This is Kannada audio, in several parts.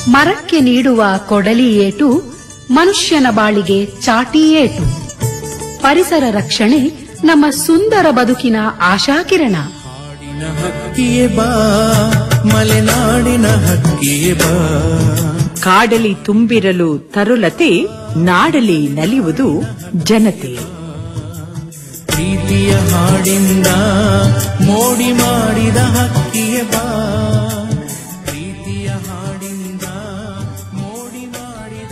ಮರಕ್ಕೆ ನೀಡುವ ಕೊಡಲಿ ಏಟು ಮನುಷ್ಯನ ಬಾಳಿಗೆ ಚಾಟಿ ಏಟು ಪರಿಸರ ರಕ್ಷಣೆ ನಮ್ಮ ಸುಂದರ ಬದುಕಿನ ಆಶಾಕಿರಣ ನಾಡಿನ ಹಕ್ಕಿಯೇ ಬಾ ಮಲೆನಾಡಿನ ಹಕ್ಕಿಯೇ ಬಾ ಕಾಡಲಿ ತುಂಬಿರಲು ತರುಲತೆ ನಾಡಲಿ ನಲಿಯುವುದು ಜನತೆ ಪ್ರೀತಿಯ ಹಾಡಿಂದ ಮೋಡಿ ಮಾಡಿದ ಹಕ್ಕಿಯೇ ಬಾ ಪ್ರೀತಿಯ ಹಾಡಿಂದ ಮೋಡಿ ಮಾಡಿದ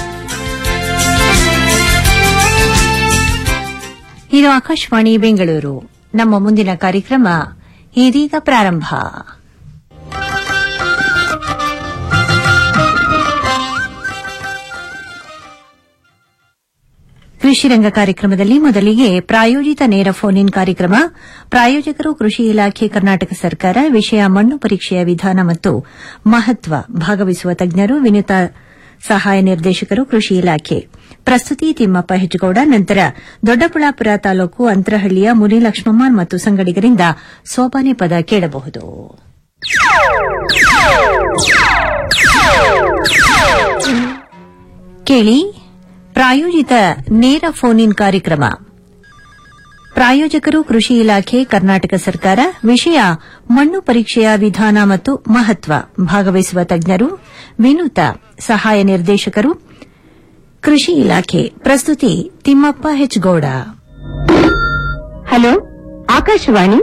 ಇದು ಆಕಾಶವಾಣಿ ಬೆಂಗಳೂರು ನಮ್ಮ ಮುಂದಿನ ಕಾರ್ಯಕ್ರಮ ಇದೀಗ ಪ್ರಾರಂಭ ಕೃಷಿ ರಂಗ ಕಾರ್ಯಕ್ರಮದಲ್ಲಿ ಮೊದಲಿಗೆ ಪ್ರಾಯೋಜಿತ ನೇರ ಫೋನ್ ಇನ್ ಕಾರ್ಯಕ್ರಮ ಪ್ರಾಯೋಜಕರು ಕೃಷಿ ಇಲಾಖೆ ಕರ್ನಾಟಕ ಸರ್ಕಾರ ವಿಷಯ ಮಣ್ಣು ಪರೀಕ್ಷೆಯ ವಿಧಾನ ಮತ್ತು ಮಹತ್ವ ಭಾಗವಹಿಸುವ ತಜ್ಞರು ವಿನುತ ಸಹಾಯ ನಿರ್ದೇಶಕರು ಕೃಷಿ ಇಲಾಖೆ ಪ್ರಸ್ತುತಿ ತಿಮ್ಮಪ್ಪ ಹೆಜ್ಗೌಡ ನಂತರ ದೊಡ್ಡಬಳ್ಳಾಪುರ ತಾಲೂಕು ಅಂತರಹಳ್ಳಿಯ ಮುನಿಲಕ್ಷ್ಮಮ್ಮ ಮತ್ತು ಸಂಗಡಿಗರಿಂದ ಸೋಪಾನೆ ಪದ ಕೇಳಬಹುದು ಕೇಳಿ ಪ್ರಾಯೋಜಿತ ನೇರ ಫೋನ್ ಇನ್ ಕಾರ್ಯಕ್ರಮ ಪ್ರಾಯೋಜಕರು ಕೃಷಿ ಇಲಾಖೆ ಕರ್ನಾಟಕ ಸರ್ಕಾರ ವಿಷಯ ಮಣ್ಣು ಪರೀಕ್ಷೆಯ ವಿಧಾನ ಮತ್ತು ಮಹತ್ವ ಭಾಗವಹಿಸುವ ತಜ್ಞರು ವಿನೂತ ಸಹಾಯ ನಿರ್ದೇಶಕರು ಕೃಷಿ ಇಲಾಖೆ ಪ್ರಸ್ತುತಿ ತಿಮ್ಮಪ್ಪ ಹೆಚ್ಗೌಡ ಹಲೋ ಆಕಾಶವಾಣಿ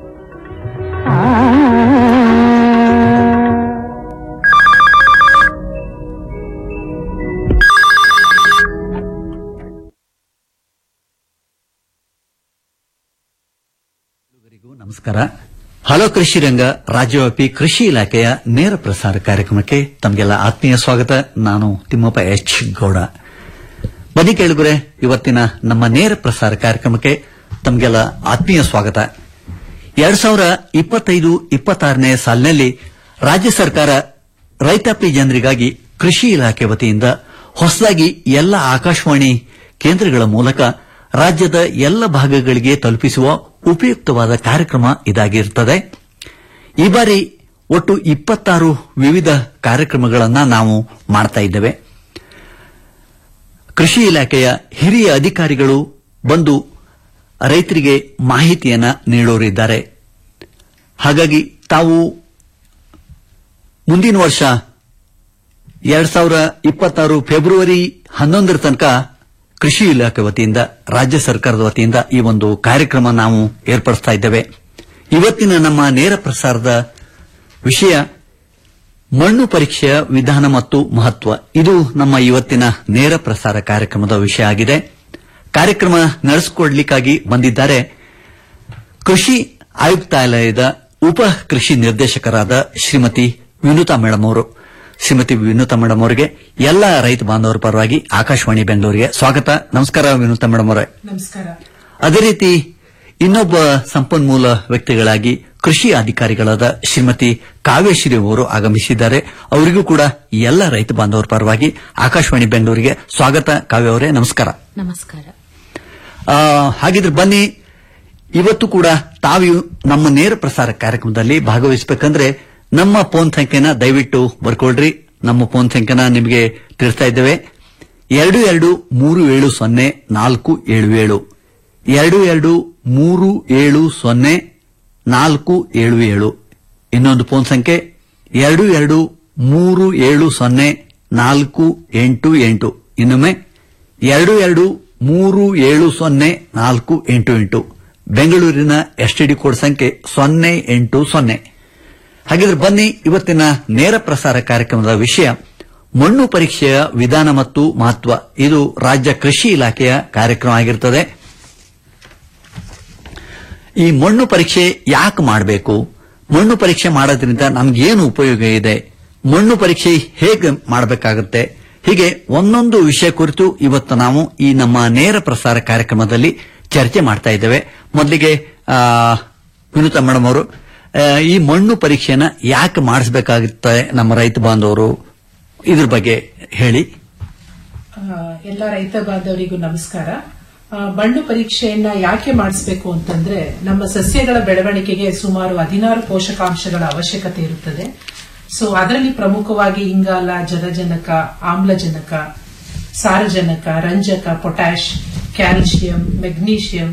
ಎಲ್ಲರಿಗೂ ನಮಸ್ಕಾರ ಹಲೋ ಕೃಷಿ ರಂಗ ರಾಜ್ಯವ್ಯಾಪಿ ಕೃಷಿ ಇಲಾಖೆಯ ನೇರ ಪ್ರಸಾರ ಕಾರ್ಯಕ್ರಮಕ್ಕೆ ತಮಗೆಲ್ಲ ಆತ್ಮೀಯ ಸ್ವಾಗತ ನಾನು ತಿಮ್ಮಪ್ಪ ಎಚ್ ಗೌಡ ಬನ್ನಿ ಕೇಳುಗರೆ ಇವತ್ತಿನ ನಮ್ಮ ನೇರ ಪ್ರಸಾರ ಕಾರ್ಯಕ್ರಮಕ್ಕೆ ತಮಗೆಲ್ಲ ಆತ್ಮೀಯ ಸ್ವಾಗತ ಎರಡ್ ಸಾವಿರ ಇಪ್ಪತ್ತೈದು ಇಪ್ಪತ್ತಾರನೇ ಸಾಲಿನಲ್ಲಿ ರಾಜ್ಯ ಸರ್ಕಾರ ರೈತಾಪಿ ಜನರಿಗಾಗಿ ಕೃಷಿ ಇಲಾಖೆ ವತಿಯಿಂದ ಹೊಸದಾಗಿ ಎಲ್ಲ ಆಕಾಶವಾಣಿ ಕೇಂದ್ರಗಳ ಮೂಲಕ ರಾಜ್ಯದ ಎಲ್ಲ ಭಾಗಗಳಿಗೆ ತಲುಪಿಸುವ ಉಪಯುಕ್ತವಾದ ಕಾರ್ಯಕ್ರಮ ಇದಾಗಿರುತ್ತದೆ ಈ ಬಾರಿ ಒಟ್ಟು ಇಪ್ಪತ್ತಾರು ವಿವಿಧ ಕಾರ್ಯಕ್ರಮಗಳನ್ನು ನಾವು ಮಾಡ್ತಾ ಇದ್ದೇವೆ ಕೃಷಿ ಇಲಾಖೆಯ ಹಿರಿಯ ಅಧಿಕಾರಿಗಳು ಬಂದು ರೈತರಿಗೆ ಮಾಹಿತಿಯನ್ನ ನೀಡೋರಿದ್ದಾರೆ ಹಾಗಾಗಿ ತಾವು ಮುಂದಿನ ವರ್ಷ ಎರಡ್ ಸಾವಿರ ಇಪ್ಪತ್ತಾರು ಫೆಬ್ರವರಿ ಹನ್ನೊಂದರ ತನಕ ಕೃಷಿ ಇಲಾಖೆ ವತಿಯಿಂದ ರಾಜ್ಯ ಸರ್ಕಾರದ ವತಿಯಿಂದ ಈ ಒಂದು ಕಾರ್ಯಕ್ರಮ ನಾವು ಏರ್ಪಡಿಸ್ತಾ ಇದ್ದೇವೆ ಇವತ್ತಿನ ನಮ್ಮ ನೇರ ಪ್ರಸಾರದ ವಿಷಯ ಮಣ್ಣು ಪರೀಕ್ಷೆಯ ವಿಧಾನ ಮತ್ತು ಮಹತ್ವ ಇದು ನಮ್ಮ ಇವತ್ತಿನ ನೇರ ಪ್ರಸಾರ ಕಾರ್ಯಕ್ರಮದ ವಿಷಯ ಆಗಿದೆ ಕಾರ್ಯಕ್ರಮ ನಡೆಸಿಕೊಡ್ಲಿಕ್ಕಾಗಿ ಬಂದಿದ್ದಾರೆ ಕೃಷಿ ಆಯುಕ್ತಾಲಯದ ಉಪ ಕೃಷಿ ನಿರ್ದೇಶಕರಾದ ಶ್ರೀಮತಿ ವಿನುತಾ ಮೇಡಮ್ ಅವರು ಶ್ರೀಮತಿ ವಿನುತಾ ಮೇಡಮ್ ಅವರಿಗೆ ಎಲ್ಲ ರೈತ ಬಾಂಧವರ ಪರವಾಗಿ ಆಕಾಶವಾಣಿ ಬೆಂಗಳೂರಿಗೆ ಸ್ವಾಗತ ನಮಸ್ಕಾರ ವಿನುತಾ ಮೇಡಮ್ ಅವರೇ ನಮಸ್ಕಾರ ಅದೇ ರೀತಿ ಇನ್ನೊಬ್ಬ ಸಂಪನ್ಮೂಲ ವ್ಯಕ್ತಿಗಳಾಗಿ ಕೃಷಿ ಅಧಿಕಾರಿಗಳಾದ ಶ್ರೀಮತಿ ಕಾವ್ಯಶ್ರೀ ಅವರು ಆಗಮಿಸಿದ್ದಾರೆ ಅವರಿಗೂ ಕೂಡ ಎಲ್ಲ ರೈತ ಬಾಂಧವರ ಪರವಾಗಿ ಆಕಾಶವಾಣಿ ಬೆಂಗಳೂರಿಗೆ ಸ್ವಾಗತ ಕಾವ್ಯ ಅವರೇ ನಮಸ್ಕಾರ ನಮಸ್ಕಾರ ಆ, ಹಾಗಿದ್ರೆ ಬನ್ನಿ ಇವತ್ತು ಕೂಡ ತಾವು ನಮ್ಮ ನೇರ ಪ್ರಸಾರ ಕಾರ್ಯಕ್ರಮದಲ್ಲಿ ಭಾಗವಹಿಸಬೇಕಂದ್ರೆ ನಮ್ಮ ಫೋನ್ ಸಂಖ್ಯೆನ ದಯವಿಟ್ಟು ಬರ್ಕೊಳ್ರಿ ನಮ್ಮ ಫೋನ್ ಸಂಖ್ಯೆನ ನಿಮಗೆ ತಿಳಿಸ್ತಾ ಇದ್ದೇವೆ ಎರಡು ಎರಡು ಮೂರು ಏಳು ಸೊನ್ನೆ ನಾಲ್ಕು ಏಳು ಏಳು ಎರಡು ಎರಡು ಮೂರು ಏಳು ಸೊನ್ನೆ ನಾಲ್ಕು ಏಳು ಏಳು ಇನ್ನೊಂದು ಫೋನ್ ಸಂಖ್ಯೆ ಎರಡು ಎರಡು ಮೂರು ಏಳು ಸೊನ್ನೆ ನಾಲ್ಕು ಎಂಟು ಎಂಟು ಇನ್ನೊಮ್ಮೆ ಎರಡು ಎರಡು ಮೂರು ಏಳು ಸೊನ್ನೆ ನಾಲ್ಕು ಎಂಟು ಎಂಟು ಬೆಂಗಳೂರಿನ ಎಸ್ಟಿಡಿ ಕೋಡ್ ಸಂಖ್ಯೆ ಸೊನ್ನೆ ಎಂಟು ಸೊನ್ನೆ ಹಾಗಿದ್ರೆ ಬನ್ನಿ ಇವತ್ತಿನ ನೇರ ಪ್ರಸಾರ ಕಾರ್ಯಕ್ರಮದ ವಿಷಯ ಮಣ್ಣು ಪರೀಕ್ಷೆಯ ವಿಧಾನ ಮತ್ತು ಮಹತ್ವ ಇದು ರಾಜ್ಯ ಕೃಷಿ ಇಲಾಖೆಯ ಕಾರ್ಯಕ್ರಮ ಆಗಿರುತ್ತದೆ ಈ ಮಣ್ಣು ಪರೀಕ್ಷೆ ಯಾಕೆ ಮಾಡಬೇಕು ಮಣ್ಣು ಪರೀಕ್ಷೆ ಮಾಡೋದ್ರಿಂದ ನಮ್ಗೇನು ಉಪಯೋಗ ಇದೆ ಮಣ್ಣು ಪರೀಕ್ಷೆ ಹೇಗೆ ಮಾಡಬೇಕಾಗುತ್ತೆ ಹೀಗೆ ಒಂದೊಂದು ವಿಷಯ ಕುರಿತು ಇವತ್ತು ನಾವು ಈ ನಮ್ಮ ನೇರ ಪ್ರಸಾರ ಕಾರ್ಯಕ್ರಮದಲ್ಲಿ ಚರ್ಚೆ ಮಾಡ್ತಾ ಇದ್ದೇವೆ ಮೊದಲಿಗೆ ಆ, ವಿನುತಾ ಮೇಡಮ್ ಅವರು ಆ, ಈ ಮಣ್ಣು ಪರೀಕ್ಷೆನ ಯಾಕೆ ಮಾಡಿಸಬೇಕಾಗುತ್ತೆ ನಮ್ಮ ರೈತ ಬಾಂಧವರು ಇದ್ರ ಬಗ್ಗೆ ಹೇಳಿ ಆ, ಎಲ್ಲ ರೈತ ಬಾಂಧವರಿಗೂ ನಮಸ್ಕಾರ ಆ, ಮಣ್ಣು ಪರೀಕ್ಷೆಯನ್ನ ಯಾಕೆ ಮಾಡಿಸಬೇಕು ಅಂತಂದ್ರೆ ನಮ್ಮ ಸಸ್ಯಗಳ ಬೆಳವಣಿಗೆಗೆ ಸುಮಾರು ಹದಿನಾರು ಪೋಷಕಾಂಶಗಳ ಅವಶ್ಯಕತೆ ಇರುತ್ತದೆ ಸೊ ಅದರಲ್ಲಿ ಪ್ರಮುಖವಾಗಿ ಇಂಗಾಲ ಜಲಜನಕ ಆಮ್ಲಜನಕ ಸಾರಜನಕ ರಂಜಕ ಪೊಟ್ಯಾಶ್ ಕ್ಯಾಲ್ಸಿಯಂ ಮೆಗ್ನೀಷಿಯಂ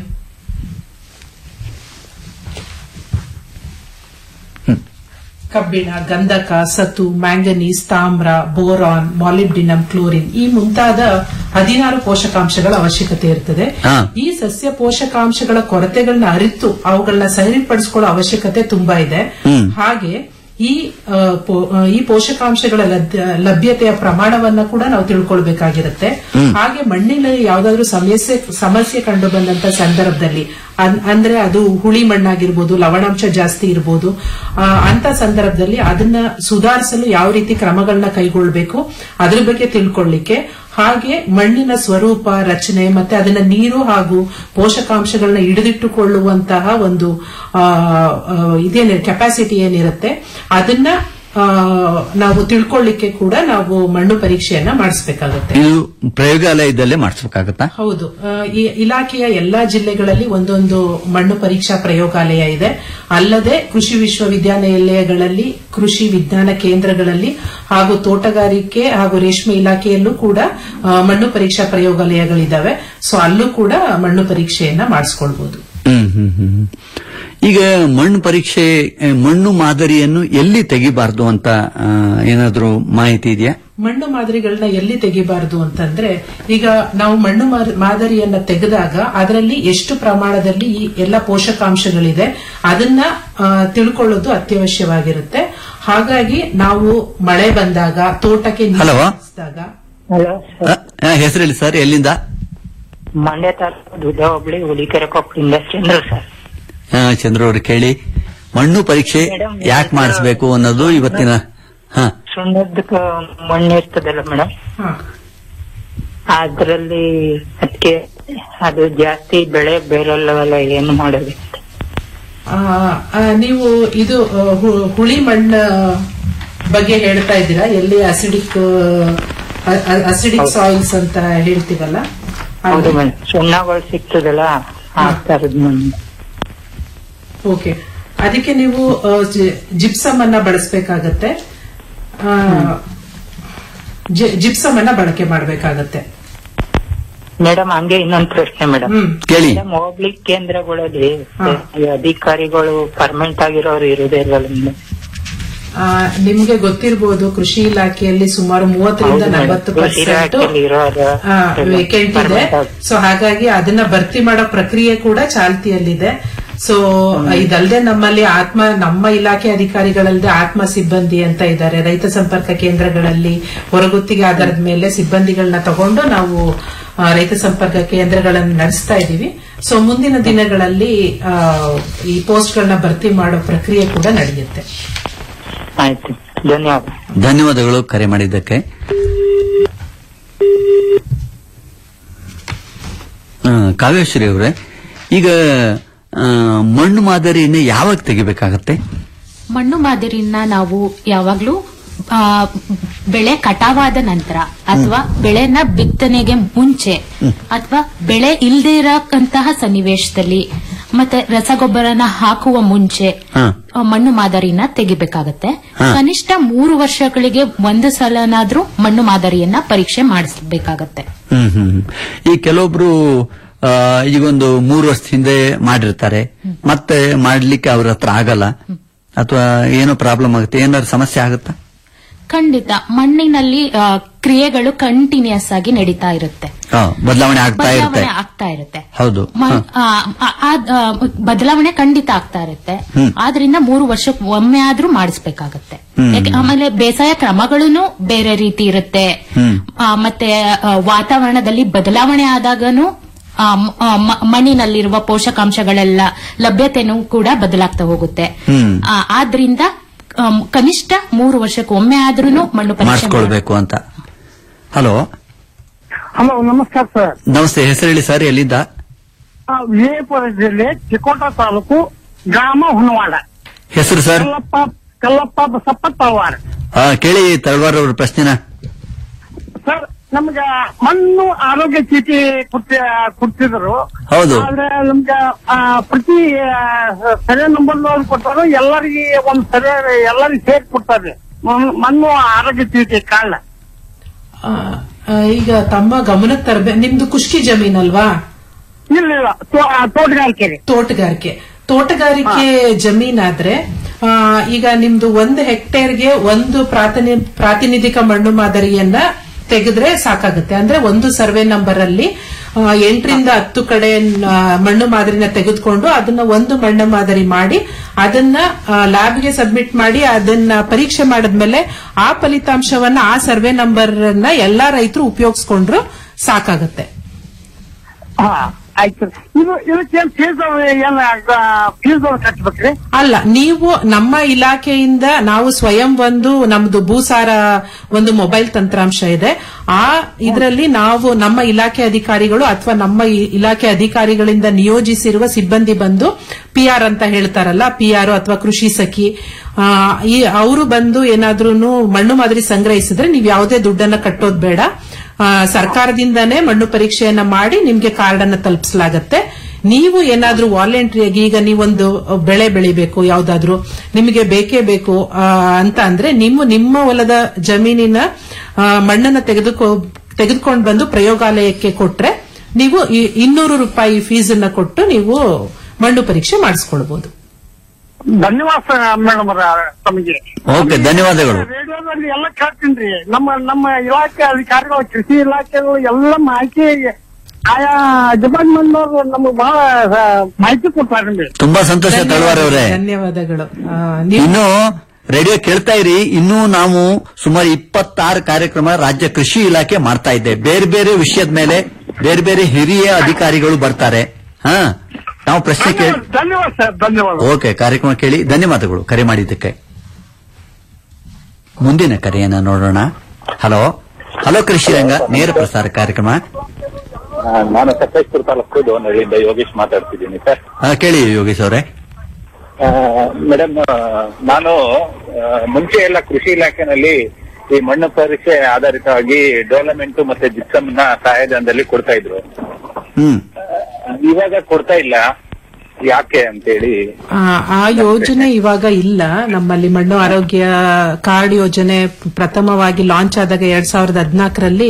ಕಬ್ಬಿಣ ಗಂಧಕ ಸತು ಮ್ಯಾಂಗನೀಸ್ ತಾಮ್ರ ಬೋರಾನ್ ಮಾಲಿಬ್ಡಿನಮ್ ಕ್ಲೋರಿನ್ ಈ ಮುಂತಾದ ಹದಿನಾರು ಪೋಷಕಾಂಶಗಳ ಅವಶ್ಯಕತೆ ಇರ್ತದೆ ಹಾ. ಈ ಸಸ್ಯ ಪೋಷಕಾಂಶಗಳ ಕೊರತೆಗಳನ್ನ ಅರಿತು ಅವುಗಳನ್ನ ಸರಿಪಡಿಸಿಕೊಳ್ಳೋ ಅವಶ್ಯಕತೆ ತುಂಬಾ ಇದೆ ಹಾಗೆ ಈ ಆ, ಪೋ- ಆ, ಈ ಪೋಷಕಾಂಶಗಳ ಲಭ್ಯ- ಲಭ್ಯತೆಯ ಪ್ರಮಾಣವನ್ನ ಕೂಡ ನಾವು ತಿಳ್ಕೊಳ್ಬೇಕಾಗಿರುತ್ತೆ ಹಾಗೆ ಮಣ್ಣಿನಲ್ಲಿ ಯಾವ್ದಾದ್ರು ಸಮಸ್ಯೆ ಸಮಸ್ಯೆ ಕಂಡು ಬಂದಂತ ಸಂದರ್ಭದಲ್ಲಿ ಅನ್- ಅಂದ್ರೆ ಅದು ಹುಳಿ ಮಣ್ಣಾಗಿರ್ಬೋದು ಲವಣಾಂಶ ಜಾಸ್ತಿ ಇರ್ಬೋದು ಆ, ಅಂತ ಸಂದರ್ಭದಲ್ಲಿ ಅದನ್ನ ಸುಧಾರಿಸಲು ಯಾವ ರೀತಿ ಕ್ರಮಗಳನ್ನ ಕೈಗೊಳ್ಬೇಕು ಅದ್ರ ಬಗ್ಗೆ ತಿಳ್ಕೊಳ್ಳಿಕ್ಕೆ ಹಾಗೆ ಮಣ್ಣಿನ ಸ್ವರೂಪ ರಚನೆ ಮತ್ತೆ ಅದನ್ನ ನೀರು ಹಾಗೂ ಪೋಷಕಾಂಶಗಳನ್ನ ಹಿಡಿದಿಟ್ಟುಕೊಳ್ಳುವಂತಹ ಒಂದು ಆ, ಆ, ಇದೇನ ಕೆಪಾಸಿಟಿ ಏನಿರುತ್ತೆ ಅದನ್ನ ಆ, ನಾವು ತಿಳ್ಕೊಳ್ಳಿಕ್ಕೆ ಕೂಡ ನಾವು ಮಣ್ಣು ಪರೀಕ್ಷೆಯನ್ನ ಮಾಡಿಸಬೇಕಾಗುತ್ತೆ ಇದು ಪ್ರಯೋಗಾಲಯದಲ್ಲೇ ಮಾಡಿಸ್ಬೇಕಾಗತ್ತಾ ಹೌದು ಆ, ಈ ಇಲಾಖೆಯ ಎಲ್ಲಾ ಜಿಲ್ಲೆಗಳಲ್ಲಿ ಒಂದೊಂದು ಮಣ್ಣು ಪರೀಕ್ಷಾ ಪ್ರಯೋಗಾಲಯ ಇದೆ ಅಲ್ಲದೆ ಕೃಷಿ ವಿಶ್ವವಿದ್ಯಾನಿಲಯಗಳಲ್ಲಿ ಕೃಷಿ ವಿಜ್ಞಾನ ಕೇಂದ್ರಗಳಲ್ಲಿ ಹಾಗೂ ತೋಟಗಾರಿಕೆ ಹಾಗೂ ರೇಷ್ಮೆ ಇಲಾಖೆಯಲ್ಲೂ ಕೂಡ ಆ, ಮಣ್ಣು ಪರೀಕ್ಷಾ ಪ್ರಯೋಗಾಲಯಗಳಿದ್ದಾವೆ ಸೊ ಅಲ್ಲೂ ಕೂಡ ಮಣ್ಣು ಪರೀಕ್ಷೆಯನ್ನ ಮಾಡಿಸ್ಕೊಳ್ಬಹುದು ಹ್ಮ್ ಹ್ಮ್ ಹ್ಮ್ ಹ್ಮ್. ಈಗ ಮಣ್ಣು ಪರೀಕ್ಷೆ ಆ, ಮಣ್ಣು ಮಾದರಿಯನ್ನು ಎಲ್ಲಿ ತೆಗಿಬಾರ್ದು ಅಂತ ಆ, ಏನಾದ್ರೂ ಮಾಹಿತಿ ಇದೆಯಾ ಮಣ್ಣು ಮಾದರಿಗಳನ್ನ ಎಲ್ಲಿ ತೆಗಿಬಾರದು ಅಂತಂದ್ರೆ ಈಗ ನಾವು ಮಣ್ಣು ಮಾರ್- ಮಾದರಿಯನ್ನ ತೆಗೆದಾಗ ಅದರಲ್ಲಿ ಎಷ್ಟು ಪ್ರಮಾಣದಲ್ಲಿ ಈ ಎಲ್ಲ ಪೋಷಕಾಂಶಗಳಿದೆ ಅದನ್ನ ಆ, ತಿಳ್ಕೊಳ್ಳೋದು ಅತ್ಯವಶ್ಯವಾಗಿರುತ್ತೆ ಹಾಗಾಗಿ ನಾವು ಮಳೆ ಬಂದಾಗ ತೋಟಕ್ಕೆ ನೀರು ಹಲೋ. ಹಾಯಿಸಿದಾಗ ಹಲೋ ಸರ್ ಹೆಸರು ಹೇಳಿ ಸರ್ ಎಲ್ಲಿಂದ ಮಂಡ್ಯ ತಾಲೂಕು ದುಡ್ಡ ಹೋಬಳಿ ಹುಲಿಕೆರೆ ಕೊಪ್ಪಳಿಂದ ಚಂದ್ರು ಸರ್ ಆ, ಚಂದ್ರ ಅವರು ಕೇಳಿ ಮಣ್ಣು ಪರೀಕ್ಷೆ ಮೇಡಮ್, ಯಾಕೆ ಮಾಡಿಸ್ಬೇಕು ಅನ್ನೋದು ಇವತ್ತಿನ ಹ ಸುಣ್ಣದ ಮಣ್ಣು ಇರ್ತದಲ್ಲ ಮೇಡಮ್ ಹಾ. ಅದ್ರಲ್ಲಿ ಅದಕ್ಕೆ ಅದು ಜಾಸ್ತಿ ಬೆಳೆ ಬೇರಲ್ಲವಲ್ಲ ಏನು ಮಾಡೋದು ಆ, ಆ, ನೀವು ಇದು ಆ, ಹು- ಹುಳಿ ಮಣ್ಣ ಬಗ್ಗೆ ಹೇಳ್ತಾ ಇದ್ದೀರಾ ಎಲ್ಲಿ ಅಸಿಡಿಕ್ ಅಸಿಡಿಕ್ ಸಾಯಿಲ್ಸ್ ಅಂತ ಹೇಳ್ತೀವಲ್ಲ ಹೌದು ಅಲ್ಲಿ. ಮೇಡಮ್ ಸುಣ್ಣಗಳು ಸಿಗ್ತದಲ್ಲ ಆ ತರದ್ ಮಣ್ಣು ಓಕೆ ಅದಕ್ಕೆ ನೀವು ಜಿಪ್ಸಮ್ ಅನ್ನ ಬಳಸಬೇಕಾಗತ್ತೆ ಜಿಪ್ಸಮ್ ಅನ್ನ ಬಳಕೆ ಮಾಡಬೇಕಾಗತ್ತೆ ಮೇಡಮ್ ಹಂಗೆ ಇನ್ನೊಂದು ಪ್ರಶ್ನೆ ಮೇಡಮ್ ಹ್ಮ್ ಕೇಳಿ ಮೇಡಮ್ ಹೋಗ್ಲಿ ಕೇಂದ್ರಗಳಲ್ಲಿ ಹಾ. ಈ ಅಧಿಕಾರಿಗಳು ಪರ್ಮನೆಂಟ್ ಆಗಿರೋರು ಇರುದೇ ಇಲ್ವಲ್ಲ ಮೇಡಮ್ ಆ, ನಿಮ್ಗೆ ಗೊತ್ತಿರಬಹುದು ಕೃಷಿ ಇಲಾಖೆಯಲ್ಲಿ ಸುಮಾರು ಮೂವತ್ತರಿಂದ ಹೌದು ಮೇಡಮ್. ನಲವತ್ತು ಕೃಷಿ ಪರ್ಸೆಂಟ್ ಇಲಾಖೆಯಲ್ಲಿ ಇರೋರು ವೇಕೆಂಟ್ ಇದೆ permanent ಆಗಿ. ಸೊ ಹಾಗಾಗಿ ಅದನ್ನ ಭರ್ತಿ ಮಾಡೋ ಪ್ರಕ್ರಿಯೆ ಕೂಡ ಚಾಲ್ತಿಯಲ್ಲಿದೆ ಸೊ ಇದಲ್ಲದೆ ನಮ್ಮಲ್ಲಿ ಆತ್ಮ ನಮ್ಮ ಇಲಾಖೆ ಅಧಿಕಾರಿಗಳಲ್ಲದೆ ಆತ್ಮ ಸಿಬ್ಬಂದಿ ಅಂತ ಇದ್ದಾರೆ ರೈತ ಸಂಪರ್ಕ ಕೇಂದ್ರಗಳಲ್ಲಿ ಹೊರಗುತ್ತಿಗೆ ಆಧಾರದ ಮೇಲೆ ಸಿಬ್ಬಂದಿಗಳನ್ನ ತಗೊಂಡು ನಾವು ಆ, ರೈತ ಸಂಪರ್ಕ ಕೇಂದ್ರಗಳನ್ನು ನಡೆಸ್ತಾ ಇದ್ದೀವಿ ಸೊ ಮುಂದಿನ ದಿನಗಳಲ್ಲಿ ಆ, ಈ ಪೋಸ್ಟ್ಗಳನ್ನ ಭರ್ತಿ ಮಾಡೋ ಪ್ರಕ್ರಿಯೆ ಕೂಡ ನಡೆಯುತ್ತೆ ಆಯ್ತು ಧನ್ಯವಾದ ಧನ್ಯವಾದಗಳು ಕರೆ ಮಾಡಿದ್ದಕ್ಕೆ ಆ, ಕಾವ್ಯಶ್ರೀ ಅವರೇ ಈಗ ಆ, ಮಣ್ಣು ಮಾದರಿಯನ್ನು ಯಾವಾಗ ತೆಗಿಬೇಕಾಗತ್ತೆ ಮಣ್ಣು ಮಾದರಿನ ನಾವು ಯಾವಾಗ್ಲೂ ಆ, ಬೆಳೆ ಕಟಾವಾದ ನಂತರ ಅಥವಾ ಬೆಳೆನ ಬಿತ್ತನೆಗೆ ಮುಂಚೆ ಅಥವಾ ಬೆಳೆ ಇಲ್ದೇ ಇರಕ್ಕಂತಹ ಸನ್ನಿವೇಶದಲ್ಲಿ ಮತ್ತೆ ರಸಗೊಬ್ಬರನ ಹಾಕುವ ಮುಂಚೆ ಹಾ. ಆ, ಮಣ್ಣು ಮಾದರಿನ ತೆಗಿಬೇಕಾಗತ್ತೆ ಹಾ. ಕನಿಷ್ಠ ಮೂರು ವರ್ಷಗಳಿಗೆ ಒಂದು ಸಲನಾದ್ರೂ ಮಣ್ಣು ಮಾದರಿಯನ್ನ ಪರೀಕ್ಷೆ ಮಾಡಿಸಬೇಕಾಗತ್ತೆ ಹ್ಮ್ ಹ್ಮ್ ಹ್ಮ್. ಈ ಕೆಲವೊಬ್ರು ಆ, ಈಗೊಂದು ಮೂರು ವರ್ಷದ ಹಿಂದೆ ಮಾಡಿರ್ತಾರೆ ಮತ್ತೆ ಮಾಡ್ಲಿಕ್ಕೆ ಅವ್ರ ಹತ್ರ ಆಗಲ್ಲ ಅಥವಾ ಏನೋ ಪ್ರಾಬ್ಲಮ್ ಆಗುತ್ತೆ ಏನಾದ್ರು ಸಮಸ್ಯೆ ಆಗುತ್ತಾ ಖಂಡಿತ ಮಣ್ಣಿನಲ್ಲಿ ಆ, ಕ್ರಿಯೆಗಳು ಕಂಟಿನ್ಯೂಸ್ ಆಗಿ ನಡೀತಾ ಇರುತ್ತೆ ಆ, ಬದಲಾವಣೆ ಆಗ್ತಾ ಇರುತ್ತೆ ಬದಲಾವಣೆ ಆಗ್ತಾ ಇರುತ್ತೆ ಹೌದು ಮ- ಹ. ಆ, ಆ, ಆ, ಬದಲಾವಣೆ ಖಂಡಿತ ಆಗ್ತಾ ಇರುತ್ತೆ ಹ್ಮ್. ಆದ್ರಿಂದ ಮೂರು ವರ್ಷಕ್ಕೆ ಒಮ್ಮೆ ಆದ್ರೂ ಮಾಡಿಸ್ಬೇಕಾಗತ್ತೆ ಹ್ಮ್. ಯಾಕೆ- ಆಮೇಲೆ ಬೇಸಾಯ ಕ್ರಮಗಳೂ ಬೇರೆ ರೀತಿ ಇರುತ್ತೆ ಹ್ಮ್. ಆ, ಮತ್ತೆ ಆ, ವಾತಾವರಣದಲ್ಲಿ ಬದಲಾವಣೆ ಆದಾಗನು ಆ, ಮ- ಆ, ಮ- ಮಣ್ಣಿನಲ್ಲಿರುವ ಪೋಷಕಾಂಶಗಳೆಲ್ಲ ಲಭ್ಯತೆನೂ ಕೂಡ ಬದಲಾಗ್ತಾ ಹೋಗುತ್ತೆ ಹ್ಮ್. ಆ, ಆದ್ರಿಂದ ಆಮ್, ಕನಿಷ್ಠ ಮೂರು ವರ್ಷಕ್ಕೆ ಒಮ್ಮೆ ಆದ್ರೂ ಮಣ್ಣು ಪರೀಕ್ಷೆ ಮಾಡಿ- ಮಾಡಿಸ್ಕೊಳ್ಬೇಕು ಅಂತ ಹಲೋ ಹಲೋ ನಮಸ್ಕಾರ ಸರ್ ನಮಸ್ತೆ ಹೆಸರು ಹೇಳಿ ಸರ್ ಎಲ್ಲಿಂದ ಆ, ವಿಜಯಪುರ ಜಿಲ್ಲೆ ಚಿಕ್ಕೋಟ ತಾಲೂಕು ಗ್ರಾಮ ಹುಣವಾಡ ಹೆಸರು ಸರ್ ಕಲ್ಲಪ್ಪ ಕಲ್ಲಪ್ಪ ಬಸಪ್ಪ ತಳವಾರ ಆ, ಕೇಳಿ ತಳವಾರ್ ಅವ್ರ ಪ್ರಶ್ನೆನ ಸರ್ ನಮ್ಗ ಮಣ್ಣು ಆರೋಗ್ಯ ಚೀಟಿ ಕೊಡ್ತಿ ಕೊಡ್ತಿದ್ರು ಹೌದು. ಆದ್ರೆ ನಮ್ಗ ಆ, ಪ್ರತಿ ಸರ್ವೆ ನಂಬರ್ ಕೊಡ್ತಾರ ಎಲ್ಲರಿಗೆ ಒಂದ್ ಸರ್ವೆ ಎಲ್ಲರಿಗೆ ಸೇರಿ ಕೊಡ್ತಾರೆ ಮಣ್ಣು- ಮಣ್ಣು ಆರೋಗ್ಯ ಚೀಟಿ ಕಾಳ ಆ, ಆ, ಈಗ ತಮ್ಮ ಗಮನಕ್ಕೆ ತರಬೇ ನಿಮ್ದು ಕುಷ್ಕಿ ಜಮೀನಲ್ವಾ ಇಲ್ಲ ಇಲ್ಲ ತೋ- ಆ, ತೋಟಗಾರಿಕೆ ರೀ ತೋಟಗಾರಿಕೆ ತೋಟಗಾರಿಕೆ ಜಮೀನಾದ್ರೆ ಆ, ಈಗ ನಿಮ್ದು ಒಂದು ಹೆಕ್ಟೇರ್ಗೆ ಒಂದು ಪ್ರಾತಿನಿ ಪ್ರಾತಿನಿಧಿಕ ಮಣ್ಣು ಮಾದರಿಯನ್ನ ತೆಗೆದ್ರೆ ಸಾಕಾಗುತ್ತೆ ಅಂದ್ರೆ ಒಂದು ಸರ್ವೆ ನಂಬರ್ ಅಲ್ಲಿ ಆ, ಎಂಟರಿಂದ ಹತ್ತು ಕಡೆ ಆ, ಮಣ್ಣು ಮಾದರಿನ ತೆಗೆದುಕೊಂಡು ಅದನ್ನ ಒಂದು ಮಣ್ಣು ಮಾದರಿ ಮಾಡಿ ಅದನ್ನ ಲ್ಯಾಬ್ಗೆ ಸಬ್ಮಿಟ್ ಮಾಡಿ ಅದನ್ನ ಪರೀಕ್ಷೆ ಮಾಡಿದ್ಮೇಲೆ ಆ ಫಲಿತಾಂಶವನ್ನ ಆ ಸರ್ವೆ ನಂಬರ್ ನ ಎಲ್ಲಾ ರೈತರು ಉಪಯೋಗಿಸ್ಕೊಂಡ್ರು ಸಾಕಾಗುತ್ತೆ ಹಾ ಆಯ್ತು ಇದು ಇದಕ್ಕೇನ್ ಫೀಸ್ ಏನ್ ಫೀಸ್ ಕಟ್ಬೇಕ್ರಿ ಅಲ್ಲ ನೀವು ನಮ್ಮ ಇಲಾಖೆಯಿಂದ ನಾವು ಸ್ವಯಂ ಒಂದು ನಮ್ದು ಭೂಸಾರ ಒಂದು ಮೊಬೈಲ್ ತಂತ್ರಾಂಶ ಇದೆ ಆ ಇದರಲ್ಲಿ ನಾವು ನಮ್ಮ ಇಲಾಖೆ ಅಧಿಕಾರಿಗಳು ಅಥವಾ ನಮ್ಮ ಇ- ಇಲಾಖೆ ಅಧಿಕಾರಿಗಳಿಂದ ನಿಯೋಜಿಸಿರುವ ಸಿಬ್ಬಂದಿ ಬಂದು ಪಿಆರ್ ಅಂತ ಹೇಳ್ತಾರಲ್ಲ ಪಿಆರ್ ಅಥವಾ ಕೃಷಿ ಸಖಿ ಆ, ಈ ಅವರು ಬಂದು ಏನಾದ್ರೂ ಮಣ್ಣು ಮಾದರಿ ಸಂಗ್ರಹಿಸಿದ್ರೆ ನೀವು ಯಾವುದೇ ದುಡ್ಡನ್ನ ಕಟ್ಟೋದ್ ಬೇಡ ಆ, ಸರ್ಕಾರದಿಂದನೇ ಮಣ್ಣು ಪರೀಕ್ಷೆಯನ್ನ ಮಾಡಿ ನಿಮ್ಗೆ ಕಾರ್ಡ್ ಅನ್ನ ತಲುಪಿಸಲಾಗತ್ತೆ ನೀವು ಏನಾದ್ರೂ ವಾಲಂಟ್ರಿಯಾಗಿ ಈಗ ನೀವೊಂದು ಬೆಳೆ ಬೆಳಿಬೇಕು ಯಾವ್ದಾದ್ರು ನಿಮಗೆ ಬೇಕೇ ಬೇಕು ಆ, ಅಂತ ಅಂದ್ರೆ ನಿಮ್ಮ ನಿಮ್ಮ ಹೊಲದ ಜಮೀನಿನ ಆ, ಮಣ್ಣನ್ನ ತೆಗೆದುಕೊ ತೆಗೆದುಕೊಂಡು ಬಂದು ಪ್ರಯೋಗಾಲಯಕ್ಕೆ ಕೊಟ್ರೆ ನೀವು ಈ ಇನ್ನೂರು ರೂಪಾಯಿ ಫೀಸ್ ಅನ್ನ ಕೊಟ್ಟು ನೀವು ಮಣ್ಣು ಪರೀಕ್ಷೆ ಮಾಡಿಸ್ಕೊಳ್ಬಹುದು ಧನ್ಯವಾದ ಮೇಡಮ್ ತಮಗೆ ಓಕೆ ಧನ್ಯವಾದಗಳು ರೇಡಿಯೋದಲ್ಲಿ ಎಲ್ಲ ಕೇಳ್ತೀನಿ ನಮ್ಮ ನಮ್ಮ ಇಲಾಖೆ ಅಧಿಕಾರಿಗಳು ಕೃಷಿ ಇಲಾಖೆಗಳು ಎಲ್ಲ ಮಾಹಿತಿ ಆಯಾ ಡಿಪಾರ್ಟ್ಮೆಂಟ್ ಅವರು ನಮ್ಗೆ ಬಹಳ ಆ, ಮಾಹಿತಿ ಕೊಡ್ತಾರೆ ತುಂಬಾ ಸಂತೋಷ ತಳವಾರ ಅವರೇ ಧನ್ಯವಾದಗಳು ಆ, ನೀವು ಇನ್ನು ರೇಡಿಯೋ ಕೇಳ್ತಾ ಇರಿ ಇನ್ನೂ ನಾವು ಸುಮಾರು ಇಪ್ಪತ್ತಾರು ಕಾರ್ಯಕ್ರಮ ರಾಜ್ಯ ಕೃಷಿ ಇಲಾಖೆ ಮಾಡ್ತಾ ಇದ್ದೆ ಬೇರೆ ಬೇರೆ ವಿಷಯದ ಮೇಲೆ ಬೇರೆ ಬೇರೆ ಹಿರಿಯ ಅಧಿಕಾರಿಗಳು ಬರ್ತಾರೆ ಹಾ ನಾವು ಪ್ರಶ್ನೆ ಕೇಳಿ ಧನ್ಯವಾದ ಸರ್ ಧನ್ಯವಾದ ಓಕೆ ಕಾರ್ಯಕ್ರಮ ಕೇಳಿ ಧನ್ಯವಾದಗಳು ಕರೆ ಮಾಡಿದ್ದಕ್ಕೆ ಮುಂದಿನ ಕರೆಯನ್ನ ನೋಡೋಣ ಹಲೋ ಹಲೋ ಕೃಷಿ ರಂಗ ನೇರ ಪ್ರಸಾರ ಕಾರ್ಯಕ್ರಮ ಆ, ನಾನು ಸಕಲೇಶ್ಪುರ ತಾಲೂಕು ದೋನಹಳ್ಳಿಯಿಂದ ಯೋಗೇಶ್ ಮಾತಾಡ್ತಿದ್ದೀನಿ ಸರ್ ಆ, ಕೇಳಿ ಯೋಗೇಶ್ ಅವರೇ ಮೇಡಮ್ ನಾನು ಆ, ಮುಂಚೆ ಎಲ್ಲ ಕೃಷಿ ಇಲಾಖೆನಲ್ಲಿ ಈ ಮಣ್ಣು ಪರೀಕ್ಷೆ ಆಧಾರಿತವಾಗಿ ಡೆವಲಪ್ಮೆಂಟ್ ಮತ್ತೆ ಜಿಪ್ಸಮ್ ನ ಸಹಾಯಧನದಲ್ಲಿ ಕೊಡ್ತಾ ಇದ್ರು ಹ್ಮ್ ಆ, ಇವಾಗ ಕೊಡ್ತಾ ಇಲ್ಲ ಯಾಕೆ ಅಂತೇಳಿ ಆ, ಆ ಯೋಜನೆ ಇವಾಗ ಇಲ್ಲ ನಮ್ಮಲ್ಲಿ ಮಣ್ಣು ಆರೋಗ್ಯ ಕಾರ್ಡ್ ಯೋಜನೆ ಪ್ರಥಮವಾಗಿ ಲಾಂಚ್ ಆದಾಗ ಎರಡ್ ಸಾವಿರದ ಹದಿನಾಲ್ಕರಲ್ಲಿ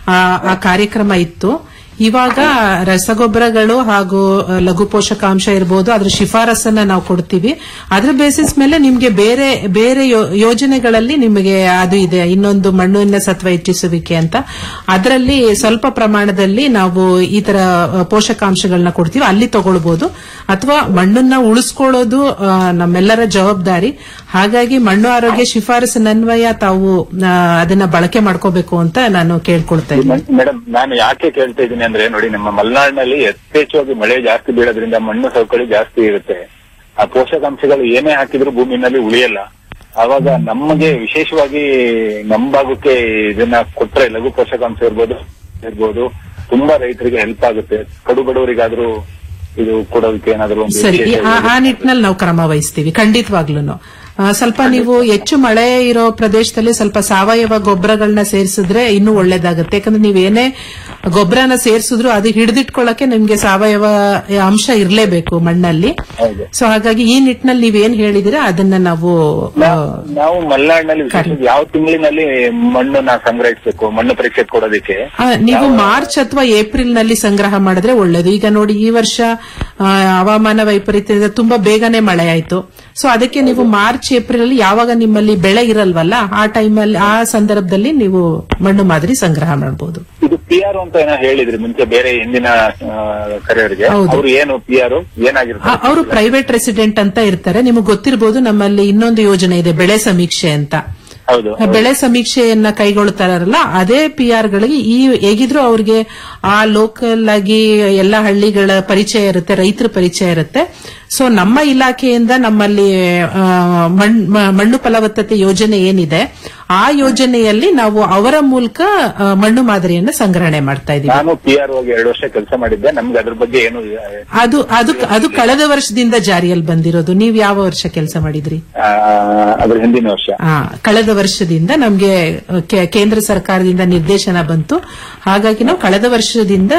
ಆ ಕಾರ್ಯಕ್ರಮ ಇತ್ತು ಇವಾಗ ರಸಗೊಬ್ಬರಗಳು ಹಾಗೂ ಆ, ಲಘು ಪೋಷಕಾಂಶ ಇರಬಹುದು ಅದ್ರ ಶಿಫಾರಸನ್ನ ನಾವು ಕೊಡ್ತೀವಿ ಅದ್ರ ಬೇಸಿಸ್ ಮೇಲೆ ನಿಮ್ಗೆ ಬೇರೆ ಬೇರೆ ಯೋ- ಯೋಜನೆಗಳಲ್ಲಿ ನಿಮಗೆ ಅದು ಇದೆ ಇನ್ನೊಂದು ಮಣ್ಣಿನ ಸತ್ವ ಹೆಚ್ಚಿಸುವಿಕೆ ಅಂತ ಅದರಲ್ಲಿ ಸ್ವಲ್ಪ ಪ್ರಮಾಣದಲ್ಲಿ ನಾವು ಈ ತರ ಆ, ಪೋಷಕಾಂಶಗಳನ್ನ ಕೊಡ್ತೀವಿ ಅಲ್ಲಿ ತಗೊಳ್ಬಹುದು ಅಥವಾ ಮಣ್ಣನ್ನ ಉಳಿಸ್ಕೊಳ್ಳೋದು ಆ, ನಮ್ಮೆಲ್ಲರ ಜವಾಬ್ದಾರಿ ಹಾಗಾಗಿ ಮಣ್ಣು ಆರೋಗ್ಯ ಶಿಫಾರಸಿನನ್ವಯ ತಾವು ಆ, ಅದನ್ನ ಬಳಕೆ ಮಾಡ್ಕೋಬೇಕು ಅಂತ ನಾನು ಕೇಳ್ಕೊಳ್ತಾ ಇದ್ದೀನಿ ಮೇಡಮ್ ನಾನು ಯಾಕೆ ಕೇಳ್ತಾ ಇದ್ದೀನಿ ಅಂದ್ರೆ ನೋಡಿ ನಮ್ಮ ಮಲೆನಾಡಿನಲ್ಲಿ ಯಥೇಚ್ಛವಾಗಿ ಮಳೆ ಜಾಸ್ತಿ ಬೀಳೋದ್ರಿಂದ ಮಣ್ಣು ಸವಕಳಿ ಜಾಸ್ತಿ ಇರುತ್ತೆ ಆ ಪೋಷಕಾಂಶಗಳು ಏನೇ ಹಾಕಿದ್ರು ಭೂಮಿನಲ್ಲಿ ಉಳಿಯಲ್ಲ ಆವಾಗ ನಮಗೆ ವಿಶೇಷವಾಗಿ ನಮ್ಮ ಭಾಗಕ್ಕೆ ಇದನ್ನ ಕೊಟ್ರೆ ಲಘು ಪೋಷಕಾಂಶ ಇರ್ಬೋದು ಇರ್ಬೋದು ತುಂಬಾ ರೈತರಿಗೆ ಹೆಲ್ಪ್ ಆಗುತ್ತೆ ಕಡು ಬಡವರಿಗಾದ್ರೂ ಇದು ಕೊಡೋದಕ್ಕೆ ಏನಾದ್ರು ಒಂದು ಸರಿ ವಿಶೇಷ ಆ- ಆ ನಿಟ್ಟಿನಲ್ಲಿ ನಾವು ಕ್ರಮ ವಹಿಸ್ತೀವಿ ಖಂಡಿತವಾಗ್ಲೂ ಸ್ವಲ್ಪ ನೀವು ಹೆಚ್ಚು ಮಳೆ ಇರೋ ಪ್ರದೇಶದಲ್ಲಿ ಸ್ವಲ್ಪ ಸಾವಯವ ಗೊಬ್ಬರಗಳನ್ನ ಸೇರಿಸಿದ್ರೆ ಇನ್ನೂ ಒಳ್ಳೇದಾಗುತ್ತೆ ಯಾಕಂದ್ರೆ ನೀವೇನೇ ಗೊಬ್ಬರನ ಸೇರಿಸಿದ್ರು ಅದು ಹಿಡಿದಿಟ್ಕೊಳ್ಳಕ್ಕೆ ನಿಮ್ಗೆ ಸಾವಯವ ಅಂಶ ಇರಲೇಬೇಕು ಮಣ್ಣಲ್ಲಿ ಹೌದು. ಸೊ ಹಾಗಾಗಿ ಈ ನಿಟ್ಟಿನಲ್ಲಿ ನೀವೇನ್ ಹೇಳಿದಿರ ಅದನ್ನ ನಾವು ಆ, ನಾವು ಮಲೆನಾಡಿನಲ್ಲಿ ವಿಶೇಷವಾಗಿ ಯಾವ ತಿಂಗಳಿನಲ್ಲಿ ಮಣ್ಣನ್ನ ಸಂಗ್ರಹಿಸಬೇಕು ಮಣ್ಣು ಪರೀಕ್ಷೆ ಕೊಡೋದಕ್ಕೆ ಆ, ನೀವು ಮಾರ್ಚ್ ಅಥವಾ ಏಪ್ರಿಲ್ ನಲ್ಲಿ ಸಂಗ್ರಹ ಮಾಡಿದ್ರೆ ಒಳ್ಳೇದು ಈಗ ನೋಡಿ ಈ ವರ್ಷ ಆ, ಹವಾಮಾನ ವೈಪರೀತ್ಯದಿಂದ ತುಂಬಾ ಬೇಗನೆ ಮಳೆ ಆಯ್ತು ಸೊ ಅದಕ್ಕೆ ನೀವು ಮಾರ್ಚ್ ಏಪ್ರಿಲ್ ಅಲ್ಲಿ ಯಾವಾಗ ನಿಮ್ಮಲ್ಲಿ ಬೆಳೆ ಇರಲ್ವಲ್ಲ ಆ ಟೈಮಲ್ಲಿ ಆ ಸಂದರ್ಭದಲ್ಲಿ ನೀವು ಮಣ್ಣು ಮಾದರಿ ಸಂಗ್ರಹ ಮಾಡಬಹುದು ಇದು ಪಿ ಆರ್ ಅಂತ ಏನೋ ಹೇಳಿದ್ರಿ ಮುಂಚೆ ಬೇರೆ ಹಿಂದಿನ ಕರೆಯವರಿಗೆ ಹೌದು. ಅವ್ರು ಏನು ಪಿ ಆರ್ ಏನಾಗಿರ್ತಾರೆ ಅವರು ಪ್ರೈವೇಟ್ ರೆಸಿಡೆಂಟ್ ಅಂತ ಇರ್ತಾರೆ ನಿಮಗೆ ಗೊತ್ತಿರಬಹುದು ನಮ್ಮಲ್ಲಿ ಇನ್ನೊಂದು ಯೋಜನೆ ಇದೆ ಬೆಳೆ ಸಮೀಕ್ಷೆ ಅಂತ ಹೌದು ಬೆಳೆ ಸಮೀಕ್ಷೆಯನ್ನ ಕೈಗೊಳ್ತಾರಲ್ಲ ಅದೇ ಪಿ ಆರ್ ಗಳಿಗೆ ಈ ಹೇಗಿದ್ರು ಅವ್ರಿಗೆ ಆ ಲೋಕಲ್ ಆಗಿ ಎಲ್ಲ ಹಳ್ಳಿಗಳ ಪರಿಚಯ ಇರುತ್ತೆ ರೈತರ ಪರಿಚಯ ಇರುತ್ತೆ ಸೊ ನಮ್ಮ ಇಲಾಖೆಯಿಂದ ನಮ್ಮಲ್ಲಿ ಆ, ಮಣ್- ಮ- ಮಣ್ಣು ಫಲವತ್ತತೆ ಯೋಜನೆ ಏನಿದೆ ಆ ಯೋಜನೆಯಲ್ಲಿ ನಾವು ಅವರ ಮೂಲಕ ಆ, ಮಣ್ಣು ಮಾದರಿಯನ್ನ ಸಂಗ್ರಹಣೆ ಮಾಡ್ತಾ ಇದೀವಿ ನಾನು ಪಿ ಆರ್ ಹೋಗಿ ಎರಡು ವರ್ಷ ಕೆಲಸ ಮಾಡಿದ್ದೆ ನಮ್ಗೆ ಅದ್ರ ಬಗ್ಗೆ ಏನು ಅದು ಅದು ಅದು ಕಳೆದ ವರ್ಷದಿಂದ ಜಾರಿಯಲ್ಲಿ ಬಂದಿರೋದು ನೀವು ಯಾವ ವರ್ಷ ಕೆಲಸ ಮಾಡಿದ್ರಿ ಆ, ಅದ್ರ ಹಿಂದಿನ ವರ್ಷ ಆ, ಕಳೆದ ವರ್ಷದಿಂದ ನಮಗೆ ಕೆ- ಕೇಂದ್ರ ಸರ್ಕಾರದಿಂದ ನಿರ್ದೇಶನ ಬಂತು ಹಾಗಾಗಿ ನಾವು ಕಳೆದ ವರ್ಷದಿಂದ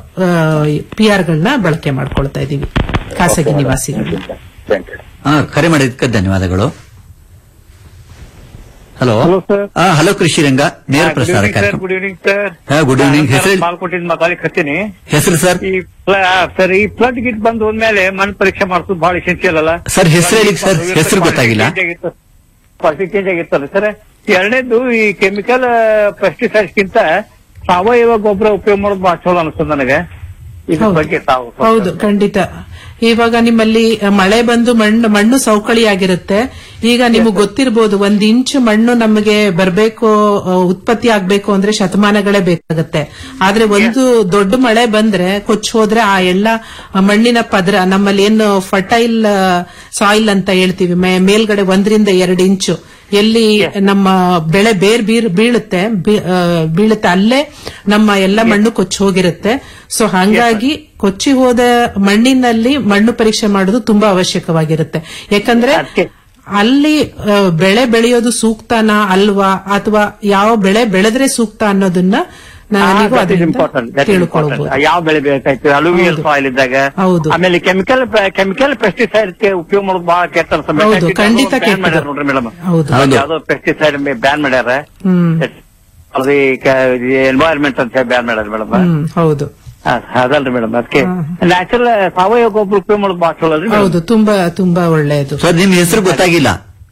ಪಿಆರ್ಗಳನ್ನ ಬಳಕೆ ಮಾಡ್ಕೊಳ್ತಾ ಇದ್ದೀವಿ ಖಾಸಗಿ ನಿವಾಸಿಗಳು ಥ್ಯಾಂಕ್ ಯು ಆ, ಕರೆ ಮಾಡಿದ್ದಕ್ಕೆ ಧನ್ಯವಾದಗಳು ಹಲೋ Hello, sir. ಹಲೋ ಕೃಷಿ ರಂಗ ನೇರ ಪ್ರಸಾರ ಕಾರ್ಯಕ್ರಮ ಗುಡ್ ಈವ್ನಿಂಗ್ ಸರ್ ಹಾ, good evening. ಹೆಸರು- ಕಾಲ್ ಕೊಟ್ಟಿದ್ದು ಮಾತಾಡಿ ಹತ್ತೀನಿ ಹೆಸರು ಸರ್ ಈ ಸರ್ ಈ ಫ್ಲಡ್ ಗಿಟ್ ಬಂದು ಹೋದ್ಮೇಲೆ ಮಣ್ಣು ಪರೀಕ್ಷೆ ಮಾಡಿಸೋದು ಬಹಳ ಎಸೆನ್ಸಿಯಲ್ ಅಲ್ಲ ಸರ್, ಹೆಸರು ಹೇಳಿ ಸರ್, ಹೆಸರು ಗೊತ್ತಾಗಿಲ್ಲ. ಕ್ವಾಲಿಟಿ ಚೇಂಜ್ ಆಗಿತ್ತಲ್ಲ ಸರ್ ಎರಡನೇದು ಈ ಕೆಮಿಕಲ್ ಪೆಸ್ಟಿಸೈಡ್ಸ್ ಗಿಂತ ಸಾವಯವ ಗೊಬ್ಬರ ಉಪಯೋಗ ಮಾಡೋದು ಬಹಳ ಚಲೋ ಅನಿಸ್ತದೆ ನನಗೆ ಇದ್ರ ಹೌದು. ಬಗ್ಗೆ ತಾವು ಸ್ವಲ್ಪ- ಹೌದು ಖಂಡಿತ ಇವಾಗ ನಿಮ್ಮಲ್ಲಿ ಮಳೆ ಬಂದು ಮಣ್ಣು ಮಣ್ಣು ಸವಕಳಿಯಾಗಿರುತ್ತೆ ಈಗ ನಿಮಗೆ ಗೊತ್ತಿರ್ಬೋದು ಒಂದ್ ಇಂಚು ಮಣ್ಣು ನಮಗೆ ಬರಬೇಕು ಉತ್ಪತ್ತಿ ಆಗ್ಬೇಕು ಅಂದ್ರೆ ಶತಮಾನಗಳೇ ಬೇಕಾಗುತ್ತೆ ಆದ್ರೆ ಒಂದು ದೊಡ್ಡ ಮಳೆ ಬಂದ್ರೆ ಕೊಚ್ಚಿ ಹೋದ್ರೆ ಆ ಎಲ್ಲ ಮಣ್ಣಿನ ಪದರ ನಮ್ಮಲ್ಲಿ ಏನು ಫರ್ಟೈಲ್ ಸಾಯಿಲ್ ಅಂತ ಹೇಳ್ತೀವಿ ಮೇ- ಮೇಲ್ಗಡೆ ಒಂದರಿಂದ ಎರಡು ಇಂಚು ಎಲ್ಲಿ ನಮ್ಮ ಬೆಳೆ ಬೇರ್ ಬೀರ್ ಬೀಳುತ್ತೆ ಬೀ- ಆ, ಬೀಳುತ್ತೆ ಅಲ್ಲೇ ನಮ್ಮ ಎಲ್ಲ ಮಣ್ಣು ಕೊಚ್ಚಿ ಹೋಗಿರುತ್ತೆ ಸೊ ಹಂಗಾಗಿ ಕೊಚ್ಚಿ ಹೋದ ಮಣ್ಣಿನಲ್ಲಿ ಮಣ್ಣು ಪರೀಕ್ಷೆ ಮಾಡೋದು ತುಂಬಾ ಅವಶ್ಯಕವಾಗಿರುತ್ತೆ ಯಾಕಂದ್ರೆ ಅಲ್ಲಿ ಆ, ಬೆಳೆ ಬೆಳೆಯೋದು ಸೂಕ್ತನಾ ಅಲ್ವಾ ಅಥವಾ ಯಾವ ಬೆಳೆ ಬೆಳೆದ್ರೆ ಸೂಕ್ತ ಅನ್ನೋದನ್ನ ನಾವೀಗ ಅದರಿಂದ ಇಂಪಾರ್ಟೆಂಟ್ ತಿಳ್ಕೊಳ್ಬಹುದು ಯಾವ ಬೆಳೆ ಬೇಕಾಯ್ತು ಅಲುವಿಯಲ್ ಸಾಯಿಲ್ ಇದ್ದಾಗ ಹೌದು. ಆಮೇಲೆ ಕೆಮಿಕಲ್ ಕೆಮಿಕಲ್ ಪೆಸ್ಟಿಸೈಡ್ ಉಪಯೋಗ ಮಾಡೋದು ಬಹಳ ಕೆಟ್ಟ ಅನ್ಸುತ್ತೆ. ಹೌದು, ಯಾಕಂದ್ರೆ ಖಂಡಿತ ಅದು ban ಕೆಟ್ಟದು. ಮಾಡ್ಯಾರ ನೋಡ್ರಿ ಮೇಡಮ್ ಹೌದು. ಹೌದು. ಯಾವ್ದೋ ಪೆಸ್ಟಿಸೈಡ್ ಬ್ಯಾನ್ ಮಾಡ್ಯಾರ ಹ್ಮ್ ಅದು ಎನ್ವೈರ್ಮೆಂಟ್ ಅಂತ ಹೇಳಿ ಬ್ಯಾನ್ ಮಾಡ್ಯಾರ ಮೇಡಮ್ ಹ್ಮ್ ಹೌದು ಅದಲ್ರಿ ಮೇಡಮ್ ಅದಕ್ಕೆ ನ್ಯಾಚುರಲ್ ಸಾವಯವ ಗೊಬ್ಬರ ಉಪಯೋಗ ಮಾಡೋದು ಬಹಳ ಚಲೋ ಅಲ್ರಿ ಹೌದು ತುಂಬಾ ತುಂಬಾ ಒಳ್ಳೆಯದು ಸರ್ ನಿಮ್ ಹೆಸರು ಗೊತ್ತಾಗಿಲ್ಲ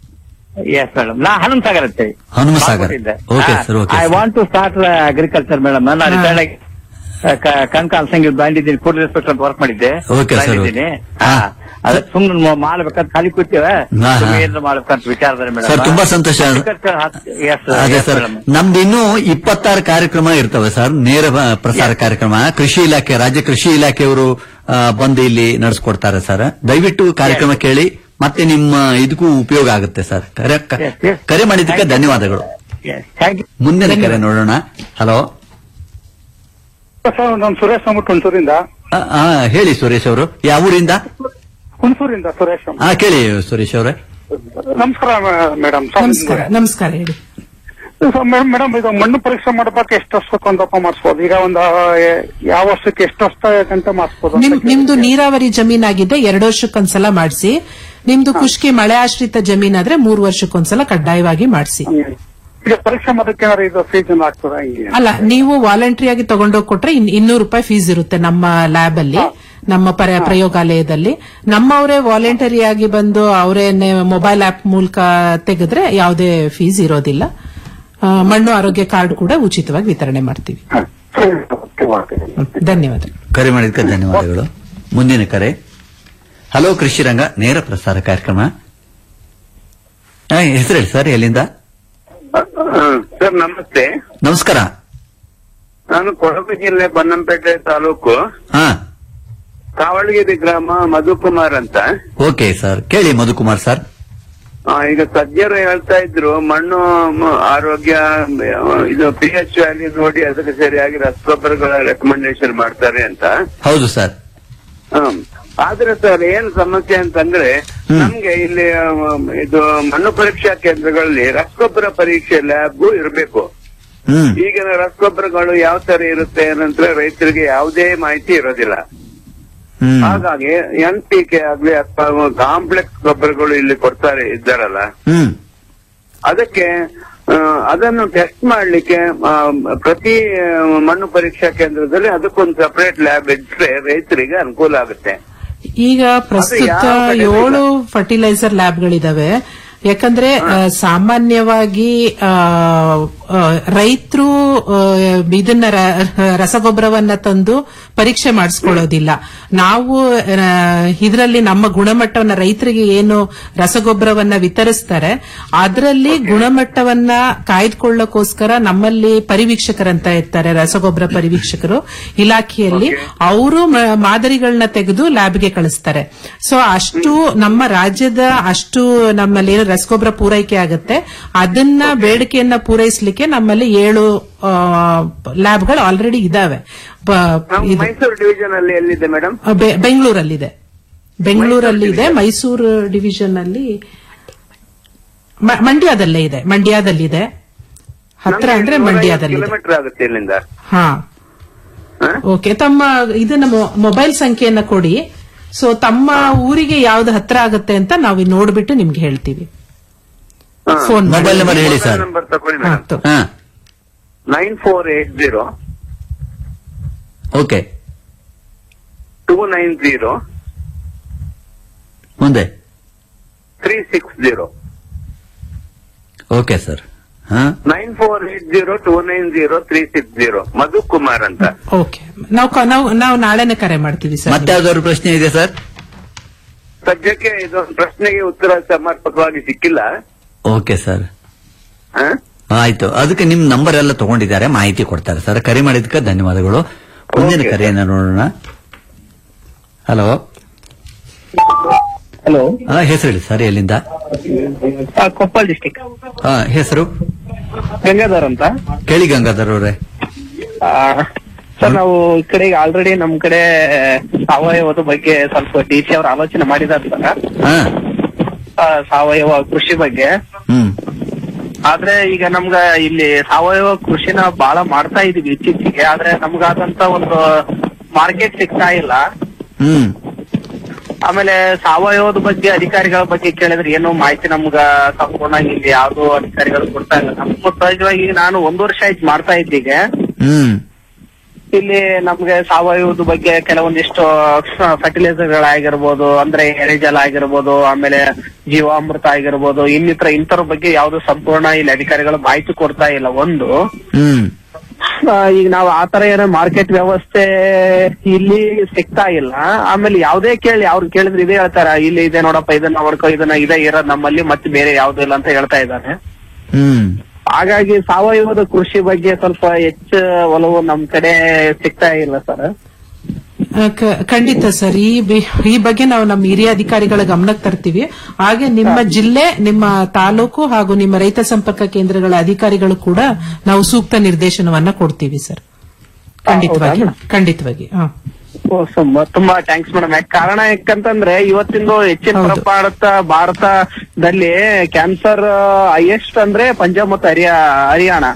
ಎಸ್ ಮೇಡಮ್ ನಾ ಹನುಮ ಸಾಗರ್ ಅಂತ Hanuma Sagar. Okay, sir, okay, I sir. Want to start agriculture madam ನಾನು ರಿಟೈರ್ಡ್ ಆಗಿ ಕಣ್ಕಾಲ್ ಸಂಗೀತ ಬಂದಿದ್ದೀನಿ ಫುಡ್ ಇನ್ಸ್ಪೆಕ್ಟರ್ ಅಂತ ವರ್ಕ್ ಮಾಡಿದ್ದೆ Okay, sir, okay. ಇದ್ದೀನಿ ಹಾ. ಅದ ಸುಮ್ಮನೆ ಮಾಡ್ಬೇಕಂತ ಖಾಲಿ ಕೂತೀವ ಹಾ, ಹಾ. ಏನಾದ್ರು ಮಾಡ್ಬೇಕಂತ ವಿಚಾರದಲ್ಲಿ ಮೇಡಮ್ ಸರ್, ತುಂಬಾ ಸಂತೋಷ. ಎಸ್ ಅದೇ ಸರ್ ನಮ್ದು ಇನ್ನೂ ಇಪ್ಪತ್ತಾರು ಕಾರ್ಯಕ್ರಮ ಇರ್ತವೆ ಸರ್ ನೇರ ಬ- ಪ್ರಸಾರ ಕಾರ್ಯಕ್ರಮ ಕೃಷಿ ಇಲಾಖೆ ರಾಜ್ಯ ಕೃಷಿ ಇಲಾಖೆಯವರು ಆ, ಬಂದು ಇಲ್ಲಿ ನಡೆಸ್ಕೊಡ್ತಾರೆ ಸರ್ ದಯವಿಟ್ಟು ಕಾರ್ಯಕ್ರಮ ಕೇಳಿ ಮತ್ತೆ ನಿಮ್ಮ ಇದಕ್ಕೂ ಉಪಯೋಗ ಆಗುತ್ತೆ ಸರ್ ಕರೆ ಕ- Yes, yes. ಕರೆ ಮಾಡಿದ್ದಕ್ಕೆ ಧನ್ಯವಾದಗಳು ಥ್ಯಾಂಕ್ ಯು ಮುಂದಿನ ಕರೆ ನೋಡೋಣ ಹಲೋ ಸರ್ ನಾನು ಸುರೇಶ್ ಅಂದ್ಬಿಟ್ಟು ಹುಣಸೂರಿಂದ ಆ, ಆ, ಹೇಳಿ ಸುರೇಶ್ ಅವರು ಯಾವ ಊರಿಂದ ಹುಣಸೂರಿಂದ ಸುರೇಶ್ ಆ ಕೇಳಿ ಸುರೇಶ್ ಅವರೇ ನಮಸ್ಕಾರ ಮೇಡಮ್ ನಮಸ್ಕಾರ ನಮಸ್ಕಾರ ಹೇಳಿ ಮೇಡಮ್ ಇದು ಮಣ್ಣು ಪರೀಕ್ಷೆ ಮಾಡ್ಬೇಕು ಎಷ್ಟು ವರ್ಷಕ್ಕೆ ಒಂದಪ್ಪ ಮಾಡಿಸ್ಬೋದು ಈಗ ಒಂದು ಯಾವ ವರ್ಷಕ್ಕೆ ಎಷ್ಟು ವರ್ಷ ಗಂಟೆ ಮಾಡಿಸ್ಬೋದು ನಿಮ್ ನಿಮ್ದು ನೀರಾವರಿ ಜಮೀನಾಗಿದೆ ಎರಡು ವರ್ಷಕ್ಕೊಂದ್ಸಲ ಮಾಡಿಸಿ ನಿಮ್ದು ಖುಷ್ಕಿ ಮಳೆ ಆಶ್ರಿತ ಜಮೀನಾದ್ರೆ ಮೂರು ವರ್ಷಕ್ಕೊಂದ್ಸಲ ಕಡ್ಡಾಯವಾಗಿ ಮಾಡಿಸಿ ಈಗ ಪರೀಕ್ಷೆ ಮಾಡೋದಕ್ಕೆ ಏನಾದ್ರು ಇದು ಫೀಸ್ ಆಗ್ತದ ಹಿಂಗೆ ಅಲ್ಲ ನೀವು ವಾಲಂಟ್ರಿ ಆಗಿ ತಗೊಂಡೋಗಿ ಕೊಟ್ರೆ ಇನ್- ಇನ್ನೂರು ರೂಪಾಯಿ ಫೀಸ್ ಇರುತ್ತೆ ನಮ್ಮ ಲ್ಯಾಬ್ ಅಲ್ಲಿ ನಮ್ಮ ಪರ- ಪ್ರಯೋಗಾಲಯದಲ್ಲಿ ನಮ್ಮವರೇ ವಾಲಂಟರಿ ಆಗಿ ಬಂದು ಅವರೇ ಮೊಬೈಲ್ ಆಪ್ ಮೂಲಕ ತೆಗೆದ್ರೆ ಯಾವುದೇ ಫೀಸ್ ಇರೋದಿಲ್ಲ ಆ, ಮಣ್ಣು ಆರೋಗ್ಯ ಕಾರ್ಡ್ ಕೂಡ ಉಚಿತವಾಗಿ ವಿತರಣೆ ಮಾಡ್ತೀವಿ ಹ್ಮ್. ಧನ್ಯವಾದ ಕರೆ ಮಾಡಿದ್ದಕ್ಕೆ ಧನ್ಯವಾದಗಳು ಮುಂದಿನ ಕರೆ ಹಲೋ ಕೃಷಿ ರಂಗ ನೇರ ಪ್ರಸಾರ ಕಾರ್ಯಕ್ರಮ ಹೆಸರು ಹೇಳಿ ಸರ್ ಎಲ್ಲಿಂದ ಸರ್ ನಮಸ್ತೆ ನಮಸ್ಕಾರ ನಾನು ಕೊಡಗು ಜಿಲ್ಲೆ ಬನ್ನಂಪೇಟೆ ತಾಲೂಕು ಹಾ ಕಾವಳಗಿರಿ ಗ್ರಾಮ ಮಧುಕುಮಾರ್ ಅಂತ ಓಕೆ ಸರ್ ಕೇಳಿ ಮಧುಕುಮಾರ್ ಸರ್ ಆ, ಈಗ ತಜ್ಞರು ಹೇಳ್ತಾ ಇದ್ರು ಮಣ್ಣು ಮ- ಆರೋಗ್ಯ ಆ, ಇದು ಪಿ ಎಚ್ ವ್ಯಾಲ್ಯೂ ನೋಡಿ ಅದಕ್ಕೆ ಸರಿಯಾಗಿ ರಸಗೊಬ್ಬರಗಳ ರೆಕಮೆಂಡೇಶನ್ ಮಾಡ್ತಾರೆ ಅಂತ ಹೌದು ಸರ್ ಹ್ಮ್. ಆದ್ರೆ ಸರ್ ಏನ್ ಸಮಸ್ಯೆ ಅಂತಂದ್ರೆ ನಮ್ಗೆ ಇಲ್ಲಿ ಆ, ಇದು ಮಣ್ಣು ಪರೀಕ್ಷಾ ಕೇಂದ್ರಗಳಲ್ಲಿ ರಸಗೊಬ್ಬರ ಪರೀಕ್ಷೆ ಲ್ಯಾಬ್ ಇರಬೇಕು ಹ್ಮ್ ಈಗಿನ ರಸಗೊಬ್ಬರಗಳು ಯಾವ ತರ ಇರುತ್ತೆ ಏನಂದ್ರೆ ರೈತರಿಗೆ ಯಾವುದೇ ಮಾಹಿತಿ ಇರೋದಿಲ್ಲ ಹ್ಮ್ ಹಾಗಾಗಿ ಎನ್ ಪಿ ಕೆ ಆಗ್ಲಿ ಅಥವಾ ಕಾಂಪ್ಲೆಕ್ಸ್ ಗೊಬ್ಬರಗಳು ಇಲ್ಲಿ ಕೊಡ್ತಾರೆ ಇದ್ದಾರಲ್ಲ ಹ್ಮ್ ಅದಕ್ಕೆ ಆ, ಅದನ್ನು ಟೆಸ್ಟ್ ಮಾಡ್ಲಿಕ್ಕೆ ಆ, ಪ್ರತಿ ಆ, ಮಣ್ಣು ಪರೀಕ್ಷಾ ಕೇಂದ್ರದಲ್ಲಿ ಅದಕ್ಕೊಂದು ಸಪರೇಟ್ ಲ್ಯಾಬ್ ಇಟ್ರೆ ರೈತರಿಗೆ ಅನುಕೂಲ ಆಗುತ್ತೆ ಈಗ ಪ್ರಸ್ತುತ ಯಾವ ಕಡೆ ಏಳು ಫರ್ಟಿಲೈಸರ್ ಲ್ಯಾಬ್ಗಳಿದಾವೆ ಯಾಕಂದ್ರೆ ಆ, ಸಾಮಾನ್ಯವಾಗಿ ರೈತರು ಇದನ್ನ ರ- ರಸಗೊಬ್ಬರವನ್ನ ತಂದು ಪರೀಕ್ಷೆ ಮಾಡಿಸ್ಕೊಳ್ಳೋದಿಲ್ಲ ನಾವು ಇದರಲ್ಲಿ ನಮ್ಮ ಗುಣಮಟ್ಟವನ್ನ ರೈತರಿಗೆ ಏನು ರಸಗೊಬ್ಬರವನ್ನ ವಿತರಿಸ್ತಾರೆ ಅದರಲ್ಲಿ ಗುಣಮಟ್ಟವನ್ನ ಕಾಯ್ದುಕೊಳ್ಳೋಕೋಸ್ಕರ ನಮ್ಮಲ್ಲಿ ಪರಿವೀಕ್ಷಕರಂತ ಇರ್ತಾರೆ ರಸಗೊಬ್ಬರ ಪರಿವೀಕ್ಷಕರು ಇಲಾಖೆಯಲ್ಲಿ ಅವರು ಮಾದರಿಗಳನ್ನ ತೆಗೆದು ಲ್ಯಾಬ್ಗೆ ಕಳಿಸ್ತಾರೆ ಸೊ ಅಷ್ಟು ನಮ್ಮ ರಾಜ್ಯದ ಅಷ್ಟು ನಮ್ಮಲ್ಲಿ ಏನು ರಸಗೊಬ್ಬರ ಪೂರೈಕೆ ಆಗುತ್ತೆ ಅದನ್ನ ಬೇಡಿಕೆಯನ್ನ ಪೂರೈಸಲಿಕ್ಕೆ ನಮ್ಮಲ್ಲಿ ಏಳು ಲ್ಯಾಬ್ಗಳು ಆಲ್ರೆಡಿ ಇದಾವೆ ಬ- ಇದು ಮೈಸೂರು ಡಿವಿಷನ್ ಅಲ್ಲಿ ಎಲ್ಲಿದೆ ಮೇಡಮ್ ಬೆ- ಬೆಂಗಳೂರಲ್ಲಿದೆ ಬೆಂಗಳೂರಲ್ಲಿದೆ ಮೈಸೂರು ಡಿವಿಷನ್ ಅಲ್ಲಿ ಮ- ಮಂಡ್ಯದಲ್ಲೇ ಇದೆ ಮಂಡ್ಯದಲ್ಲಿದೆ ಹತ್ರ ಅಂದ್ರೆ ಮಂಡ್ಯದಲ್ಲಿದೆ ಕಿಲೋಮೀಟರ್ ಆಗುತ್ತೆ ಇಲ್ಲಿಂದ ಹಾ ಓಕೆ ತಮ್ಮ ಇದನ್ನ ಮೊ- ಮೊಬೈಲ್ ಸಂಖ್ಯೆಯನ್ನ ಕೊಡಿ ಸೊ ತಮ್ಮ ಊರಿಗೆ ಯಾವ್ದು ಹತ್ರ ಆಗುತ್ತೆ ಅಂತ ನಾವು ನೋಡ್ಬಿಟ್ಟು ನಿಮ್ಗೆ ಹೇಳ್ತೀವಿ ಫೋನ್ ಮೊಬೈಲ್ ನಂಬರ್ ಹೇಳಿ ಸರ್ ನಂಬರ್ ತಗೊಳ್ಳಿ ಮೇಡಮ್ ಹಾ nine four eight zero okay two nine zero ಮುಂದೆ three six zero okay sir ಹಾ nine four eight zero two nine zero three six zero Madhu Kumar ಅಂತ ಓಕೆ ನಾವು ಕ- ನಾವು ನಾವು ನಾಳೆನೆ ಕರೆ ಮಾಡ್ತೀವಿ ಸರ್ ಮತ್ತೆ ಯಾವ್ದಾದ್ರು ಪ್ರಶ್ನೆ ಇದೆ ಸರ್ ಸದ್ಯಕ್ಕೆ ಇದೊಂದು ಪ್ರಶ್ನೆಗೆ ಉತ್ತರ ಸಮರ್ಪಕವಾಗಿ ಸಿಕ್ಕಿಲ್ಲ ಓಕೆ ಸರ್ ಹಾ? ಆಯ್ತು ಅದಕ್ಕೆ ನಿಮ್ ನಂಬರ್ ಎಲ್ಲ ತಗೊಂಡಿದ್ದಾರೆ ಮಾಹಿತಿ ಕೊಡ್ತಾರೆ ಸರ್ ಕರೆ ಮಾಡಿದ್ದಕ್ಕೆ ಧನ್ಯವಾದಗಳು ಮುಂದಿನ ಕರೆಯನ್ನ ನೋಡೋಣ ಹಲೋ ಹಲೋ ಹಾ ಹೆಸರು ಹೇಳಿ ಸರ್ ಎಲ್ಲಿಂದ ಕೊಪ್ಪಳ ಡಿಸ್ಟಿಕ್ ಹಾ ಹೆಸರು ಗಂಗಾಧರ್ ಅಂತ ಕೇಳಿ ಗಂಗಾಧರ್ ಅವರೇ ಆ, ಸರ್ ನಾವು ಈ ಕಡೆ ಆಲ್ರೆಡಿ ನಮ್ ಕಡೆ ಸಾವಯವದ ಬಗ್ಗೆ ಸ್ವಲ್ಪ ಡಿ ಸಿ ಅವ್ರ ಆಲೋಚನೆ ಮಾಡಿದಾರೆ ಸರ್ ಹಾ ಆ, ಸಾವಯವ ಕೃಷಿ ಬಗ್ಗೆ ಹ್ಮ್ ಆದ್ರೆ ಈಗ ನಮ್ಗ ಇಲ್ಲಿ ಸಾವಯವ ಕೃಷಿನ ಬಹಳ ಮಾಡ್ತಾ ಇದೀವಿ ಇತ್ತೀಚೆಗೆ ಆದ್ರೆ ನಮ್ಗಾದಂತ ಒಂದು ಮಾರ್ಕೆಟ್ ಸಿಗ್ತಾ ಇಲ್ಲ ಹ್ಮ್ ಆಮೇಲೆ ಸಾವಯವದ ಬಗ್ಗೆ ಅಧಿಕಾರಿಗಳ ಬಗ್ಗೆ ಕೇಳಿದ್ರೆ ಏನು ಮಾಹಿತಿ ನಮ್ಗ ಸಂಪೂರ್ಣ ಇಲ್ಲಿ ಯಾವ್ದು ಅಧಿಕಾರಿಗಳು ಕೊಡ್ತಾ ಇಲ್ಲ ನಮ್ಮ ಸಹಜವಾಗಿ ನಾನು ಒಂದು ವರ್ಷ ಆಯ್ತು ಮಾಡ್ತಾ ಇದ್ದೀಗೆ ಹ್ಮ್ ಇಲ್ಲಿ ನಮ್ಗೆ ಸಾವಯವದ ಬಗ್ಗೆ ಕೆಲವೊಂದಿಷ್ಟು ಫರ್ಟಿಲೈಸರ್ ಗಳಾಗಿರ್ಬೋದು ಅಂದ್ರೆ ಎರೆಜಲ ಆಗಿರ್ಬೋದು ಆಮೇಲೆ ಜೀವಾಮೃತ ಆಗಿರ್ಬೋದು ಇನ್ನಿತರ ಇಂತರ ಬಗ್ಗೆ ಯಾವ್ದು ಸಂಪೂರ್ಣ ಇಲ್ಲಿ ಅಧಿಕಾರಿಗಳು ಮಾಹಿತಿ ಕೊಡ್ತಾ ಇಲ್ಲ ಒಂದು ಹ್ಮ್ ಆ, ಈಗ ನಾವು ಆತರ ಏನೋ ಮಾರ್ಕೆಟ್ ವ್ಯವಸ್ಥೆ ಇಲ್ಲಿ ಸಿಗ್ತಾ ಇಲ್ಲ ಆಮೇಲೆ ಯಾವ್ದೇ ಕೇಳಿ ಅವ್ರು ಕೇಳಿದ್ರೆ ಇದೇ ಹೇಳ್ತಾರ ಇಲ್ಲಿ ಇದೆ ನೋಡಪ್ಪ ಇದನ್ನ ಮಾಡ್ಕೋ ಇದನ್ನ ಇದೇ ಇರೋದ್ ನಮ್ಮಲ್ಲಿ ಮತ್ತೆ ಬೇರೆ ಯಾವ್ದು ಇಲ್ಲ ಅಂತ ಹೇಳ್ತಾ ಇದ್ದಾರೆ ಹ್ಮ್ ಹಾಗಾಗಿ ಸಾವಯವದ ಕೃಷಿ ಬಗ್ಗೆ ಸ್ವಲ್ಪ ಹೆಚ್ಚು ಒಲವು ನಮ್ ಕಡೆ ಸಿಗ್ತಾ ಇಲ್ಲ ಸರ್ ಆ, ಕ- ಖಂಡಿತ ಸರ್ ಈ ಬಿ- ಈ ಬಗ್ಗೆ ನಾವು ನಮ್ಮ ಹಿರಿಯ ಅಧಿಕಾರಿಗಳ ಗಮನಕ್ಕೆ ತರ್ತೀವಿ ಹಾಗೆ ನಿಮ್ಮ ಜಿಲ್ಲೆ ನಿಮ್ಮ ತಾಲೂಕು ಹಾಗೂ ನಿಮ್ಮ ರೈತ ಸಂಪರ್ಕ ಕೇಂದ್ರಗಳ ಅಧಿಕಾರಿಗಳು ಕೂಡ ನಾವು ಸೂಕ್ತ ನಿರ್ದೇಶನವನ್ನ ಕೊಡ್ತೀವಿ ಸರ್ ಖಂಡಿತವಾಗಿ ಖಂಡಿತವಾಗಿ ಹಾ ಓ, ಸುಮ್ಮ- ತುಂಬಾ ಥ್ಯಾಂಕ್ಸ್ ಮೇಡಮ್ ಯಾಕೆ ಕಾರಣ ಯಾಕಂತಂದ್ರೆ ಇವತ್ತಿಂದು ಹೆಚ್ಚಿನ ಪ್ರಮಾಣದ ಭಾರತದಲ್ಲಿ ಕ್ಯಾನ್ಸರ್ ಹೈಯೆಸ್ಟ್ ಅಂದ್ರೆ ಪಂಜಾಬ್ ಮತ್ತು ಹರಿಯಾ ಹರಿಯಾಣ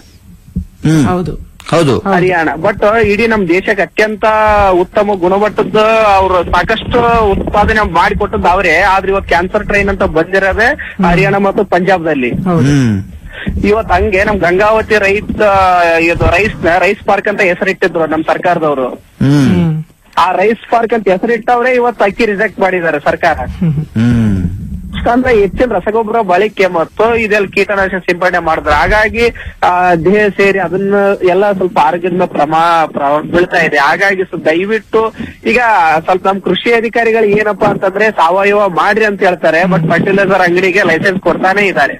ಹೌದು ಹೌದು ಹರಿಯಾಣ ಬಟ್ ಇಡೀ ನಮ್ ದೇಶಕ್ಕೆ ಅತ್ಯಂತ ಉತ್ತಮ ಗುಣಮಟ್ಟದ ಅವ್ರು ಸಾಕಷ್ಟು ಉತ್ಪಾದನೆ ಮಾಡಿಕೊಟ್ಟದ್ದು ಅವರೇ ಆದ್ರೆ ಇವತ್ತು ಕ್ಯಾನ್ಸರ್ ಟ್ರೈನ್ ಅಂತ ಬಂದಿರೋದೇ ಹರಿಯಾಣ ಮತ್ತು ಪಂಜಾಬ್ದಲ್ಲಿ ಹ್ಮ್ ಇವತ್ ಹಂಗೆ ನಮ್ ಗಂಗಾವತಿ ರೈತ ಇದು ರೈಸ್ ರೈಸ್ ಪಾರ್ಕ್ ಅಂತ ಹೆಸರಿಟ್ಟಿದ್ರು ನಮ್ ಸರ್ಕಾರದವರು ಹ್ಮ್ ಆ ರೈಸ್ ಪಾರ್ಕ್ ಅಂತ ಹೆಸರಿಟ್ಟವ್ರೆ ಇವತ್ತು ಅಕ್ಕಿ ರಿಜೆಕ್ಟ್ ಮಾಡಿದ್ದಾರೆ ಸರ್ಕಾರ ಹ್ಮ್ ಅಂದ್ರೆ ಹೆಚ್ಚಿನ ರಸಗೊಬ್ಬರ ಬಳಕೆ ಮತ್ತು ಇದೆಲ್ಲ ಕೀಟನಾಶಕ ಸಿಂಪಡಣೆ ಮಾಡಿದ್ರು ಹಾಗಾಗಿ ಆ ದೇಹ ಸೇರಿ ಅದನ್ನ ಎಲ್ಲ ಸ್ವಲ್ಪ ಆರೋಗ್ಯದ ಮೇಲೆ ಪ್ರಮಾ ಪ್ರ- ಬೀಳ್ತಾ ಇದೆ ಹಾಗಾಗಿ ಸ್ವಲ್ಪ ದಯವಿಟ್ಟು ಈಗ ಸ್ವಲ್ಪ ನಮ್ ಕೃಷಿ ಅಧಿಕಾರಿಗಳು ಏನಪ್ಪಾ ಅಂತಂದ್ರೆ ಸಾವಯವ ಮಾಡ್ರಿ ಅಂತ ಹೇಳ್ತಾರೆ ಬಟ್ ಫರ್ಟಿಲೈಸರ್ ಅಂಗಡಿಗೆ ಲೈಸೆನ್ಸ್ ಕೊಡ್ತಾನೆ ಇದ್ದಾರೆ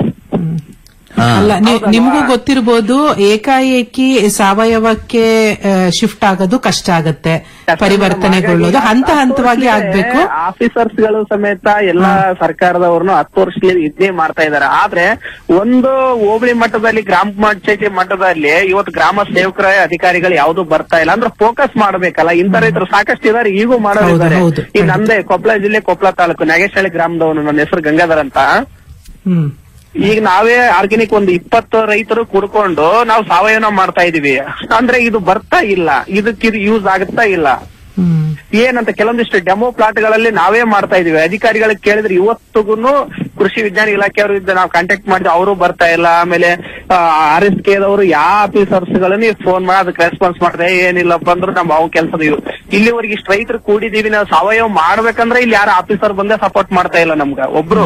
ಅಲ್ಲ ನೀವ್- ನಿಮ್ಗೂ ಗೊತ್ತಿರ್ಬೋದು ಏಕಾಏಕಿ ಸಾವಯವಕ್ಕೆ ಶಿಫ್ಟ್ ಆಗೋದು ಕಷ್ಟ ಆಗತ್ತೆ ಪರಿವರ್ತನೆಗೊಳ್ಳೋದು ಹಂತ ಹಂತವಾಗಿ ಆಗ್ಬೇಕು ಆಫೀಸರ್ಸ್ ಗಳು ಸಮೇತ ಎಲ್ಲಾ ಸರ್ಕಾರದವ್ರನ್ನು ಹತ್ತು ವರ್ಷದಲ್ಲಿ ಇದ್ದೇ ಮಾಡ್ತಾ ಇದಾರೆ ಆದ್ರೆ ಒಂದು ಹೋಬಳಿ ಮಟ್ಟದಲ್ಲಿ ಗ್ರಾಮ ಪಂಚಾಯತಿ ಮಟ್ಟದಲ್ಲಿ ಇವತ್ತು ಗ್ರಾಮ ಸೇವಕರ ಅಧಿಕಾರಿಗಳು ಯಾವ್ದು ಬರ್ತಾ ಇಲ್ಲ ಅಂದ್ರೆ ಫೋಕಸ್ ಮಾಡ್ಬೇಕಲ್ಲ ಇಂಥ ರೈತರು ಸಾಕಷ್ಟು ಇದಾರೆ ಈಗೂ ಮಾಡೋರಿದ್ದಾರೆ ಹೌದು, ಹೌದು, ಈಗ ನಂದೇ ಕೊಪ್ಪಳ ಜಿಲ್ಲೆ ಕೊಪ್ಪಳ ತಾಲೂಕು ನಾಗೇಶಹಳ್ಳಿ ಗ್ರಾಮದವನು ನನ್ನ ಹೆಸರು ಗಂಗಾಧರ್ ಅಂತ ಹ್ಮ್ ಈಗ ನಾವೇ ಆರ್ಗ್ಯಾನಿಕ್ ಒಂದು ಇಪ್ಪತ್ತು ರೈತರು ಕುಡ್ಕೊಂಡು ನಾವು ಸಾವಯವ ಮಾಡ್ತಾ ಇದೀವಿ ಅಂದ್ರೆ ಇದು ಬರ್ತಾ ಇಲ್ಲ ಇದಕ್ಕೆ ಇದು ಯೂಸ್ ಆಗುತ್ತಾ ಇಲ್ಲ ಏನಂತ ಕೆಲವೊಂದಿಷ್ಟು ಡೆಮೋ ಪ್ಲಾಟ್ ಗಳಲ್ಲಿ ನಾವೇ ಮಾಡ್ತಾ ಇದೀವಿ ಅಧಿಕಾರಿಗಳಿಗೆ ಕೇಳಿದ್ರೆ ಇವತ್ತಿಗೂ ಕೃಷಿ ವಿಜ್ಞಾನ ಇಲಾಖೆಯವರು ಇದ್ದ ನಾವು ಕಾಂಟ್ಯಾಕ್ಟ್ ಮಾಡಿದ್ವಿ ಅವರು ಬರ್ತಾ ಇಲ್ಲ ಆಮೇಲೆ ಆರ್ ಎಸ್ ಕೆದವರು ಯಾವ ಆಫೀಸರ್ಸ್ ಗಳನ್ನ ಫೋನ್ ಮಾಡಿ ಅದಕ್ಕೆ ರೆಸ್ಪಾನ್ಸ್ ಮಾಡ್ದೆ ಏನಿಲ್ಲಪ್ಪ ಅಂದ್ರೆ ನಾವು ಅವು ಕೆಲಸದ ಇಲ್ಲಿವರೆಗೆ ಇಷ್ಟು ರೈತರು ಕೂಡಿದೀವಿ ನಾವು ಸಾವಯವ ಮಾಡ್ಬೇಕಂದ್ರೆ ಇಲ್ಲಿ ಯಾರು ಆಫೀಸರ್ ಬಂದೇ ಸಪೋರ್ಟ್ ಮಾಡ್ತಾ ಇಲ್ಲ ನಮ್ಗ ಒಬ್ರು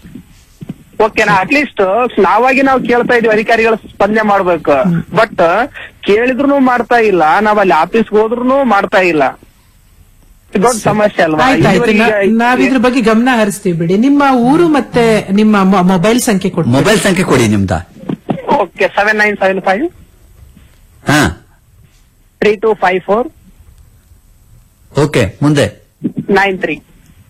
ಓಕೆನಾ ಅಟ್ಲೀಸ್ಟ್ ನಾವಾಗಿ ನಾವು ಕೇಳ್ತಾ ಇದೀವಿ ಅಧಿಕಾರಿಗಳು ಸ್ಪಂದನೆ ಮಾಡ್ಬೇಕು ಬಟ್ ಕೇಳಿದ್ರು ಮಾಡ್ತಾ ಇಲ್ಲ ನಾವ್ ಅಲ್ಲಿ ಆಫೀಸ್ಗೆ ಹೋದ್ರು ಮಾಡ್ತಾ ಇಲ್ಲ ಇದು ದೊಡ್ಡ ಸಮಸ್ಯೆ ಅಲ್ವಾ ಆಯ್ತಾಯ್ತು ಇದುವರೆಗೆ ನಾವಿದ್ರ ಬಗ್ಗೆ ಗಮನ ಹರಿಸ್ತೀವಿ ಬಿಡಿ ನಿಮ್ಮ ಊರು ಮತ್ತೆ ನಿಮ್ಮ ಮೊ- ಮೊಬೈಲ್ ಸಂಖ್ಯೆ ಕೊಡಿ ಮೊಬೈಲ್ ಸಂಖ್ಯೆ ಕೊಡಿ ನಿಮ್ದ okay seven nine seven five ಹಾ three two five four okay ಮುಂದೆ ನೈನ್ ತ್ರೀ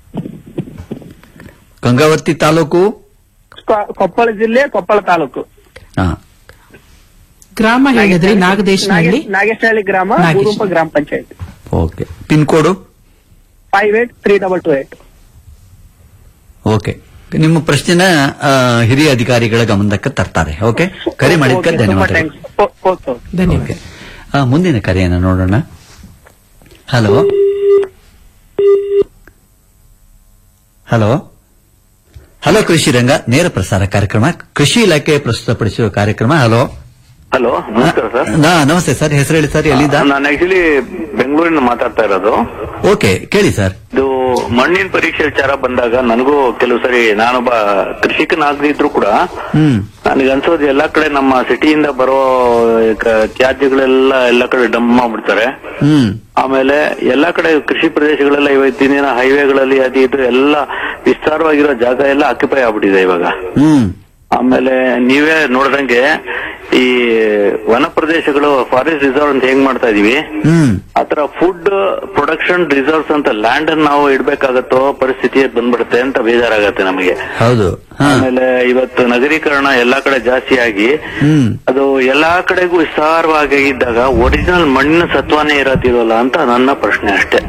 ಗಂಗಾವತಿ ತಾಲೂಕು ಕೊಪ್ಪಳ ಜಿಲ್ಲೆ ಕೊಪ್ಪಳ ತಾಲೂಕು ಹಾ ಗ್ರಾಮ ಹೇಳಿದ್ರಿ ನಾಗದೇಶನಹಳ್ಳಿ ನಾಗೇಶ್- ನಾಗೇಶನಹಳ್ಳಿ ಗ್ರಾಮ ನಾಗೇಶ್. ಗುರುಪ ಗ್ರಾಮ panchayat okay pin code five eight three double two eight okay ನಿಮ್ಮ ಪ್ರಶ್ನೆನ ಆ, ಹಿರಿಯ ಅಧಿಕಾರಿಗಳ ಗಮನಕ್ಕೆ ತರ್ತಾರೆ ಓಕೆ ಕರೆ ಮಾಡಿದ್ದಕ್ಕೆ Okay, ತುಂಬಾ ಧನ್ಯವಾದಗಳು thanks. ಓ- ಓಕೆ, ಓಕೆ. ಧನ್ಯವಾದ ಆ, ಮುಂದಿನ ಕರೆಯನ್ನು ನೋಡೋಣ ಹಲೋ ಹಲೋ ಹಲೋ ಕೃಷಿ ರಂಗ ನೇರ ಪ್ರಸಾರ ಕಾರ್ಯಕ್ರಮ ಕೃಷಿ ಇಲಾಖೆ ಪ್ರಸ್ತುತಪಡಿಸುವ ಕಾರ್ಯಕ್ರಮ ಹಲೋ ಹಲೋ ನಮಸ್ಕಾರ ಸರ್ ನಾ ನಮಸ್ತೆ ಸರ್ ಹೆಸರು ಹೇಳಿ ಸರ್ ಎಲ್ಲಿಂದ ನಾನು ಆಕ್ಚುಲಿ ಬೆಂಗಳೂರಿನ ಮಾತಾಡ್ತಾ ಇರೋದು ಓಕೆ ಕೇಳಿ ಸರ್ ಇದು ಮಣ್ಣಿನ ಪರೀಕ್ಷೆ ವಿಚಾರ ಬಂದಾಗ ನನಗೂ ಕೆಲವು ಸರಿ ನಾನೊಬ್ಬ ಕೃಷಿಕನಾಗದಿದ್ರು ಕೂಡ ಹ್ಮ್ ನನಗೆ ಅನ್ಸೋದು ಎಲ್ಲಾ ಕಡೆ ನಮ್ಮ ಸಿಟಿಯಿಂದ ಬರೋ ಕ- ತ್ಯಾಜ್ಯಗಳೆಲ್ಲ ಎಲ್ಲಾ ಕಡೆ ಡಂಪ್ ಮಾಡ್ಬಿಡ್ತಾರೆ ಹ್ಮ್ ಆಮೇಲೆ ಎಲ್ಲಾ ಕಡೆ ಕೃಷಿ ಪ್ರದೇಶಗಳೆಲ್ಲ ಇವತ್ತಿನ ದಿನ ಹೈವೇಗಳಲ್ಲಿ ಅದು ಇದು ಎಲ್ಲ ವಿಸ್ತಾರವಾಗಿರೋ ಜಾಗ ಎಲ್ಲ ಆಕ್ಯುಪೈ ಆಗ್ಬಿಟ್ಟಿದೆ ಇವಾಗ ಹ್ಮ್ ಆಮೇಲೆ ನೀವೇ ನೋಡ್ದಂಗೆ ಈ ವನ ಪ್ರದೇಶಗಳು ಫಾರೆಸ್ಟ್ ರಿಸರ್ವ್ ಅಂತ ಹೆಂಗ್ ಮಾಡ್ತಾ ಇದೀವಿ ಹ್ಮ್ ಆತರ ಫುಡ್ ಪ್ರೊಡಕ್ಷನ್ ರಿಸರ್ವ್ಸ್ ಅಂತ ಲ್ಯಾಂಡ್ ಅನ್ನು ನಾವು ಇಡ್ಬೇಕಾಗತ್ತೋ ಪರಿಸ್ಥಿತಿ ಬಂದ್ಬಿಡುತ್ತೆ ಅಂತ ಬೇಜಾರಾಗತ್ತೆ ನಮಗೆ ಹೌದು ಹಾ ಆಮೇಲೆ ಇವತ್ತು ನಗರೀಕರಣ ಎಲ್ಲಾ ಕಡೆ ಜಾಸ್ತಿ ಆಗಿ ಹ್ಮ್ ಅದು ಎಲ್ಲಾ ಕಡೆಗೂ ವಿಸ್ತಾರವಾಗಿ ಇದ್ದಾಗ ಒರಿಜಿನಲ್ ಮಣ್ಣಿನ ಸತ್ವನೇ ಇರೋದಿರೋಲ್ಲ ಅಂತ ನನ್ನ ಪ್ರಶ್ನೆ ಅಷ್ಟೇ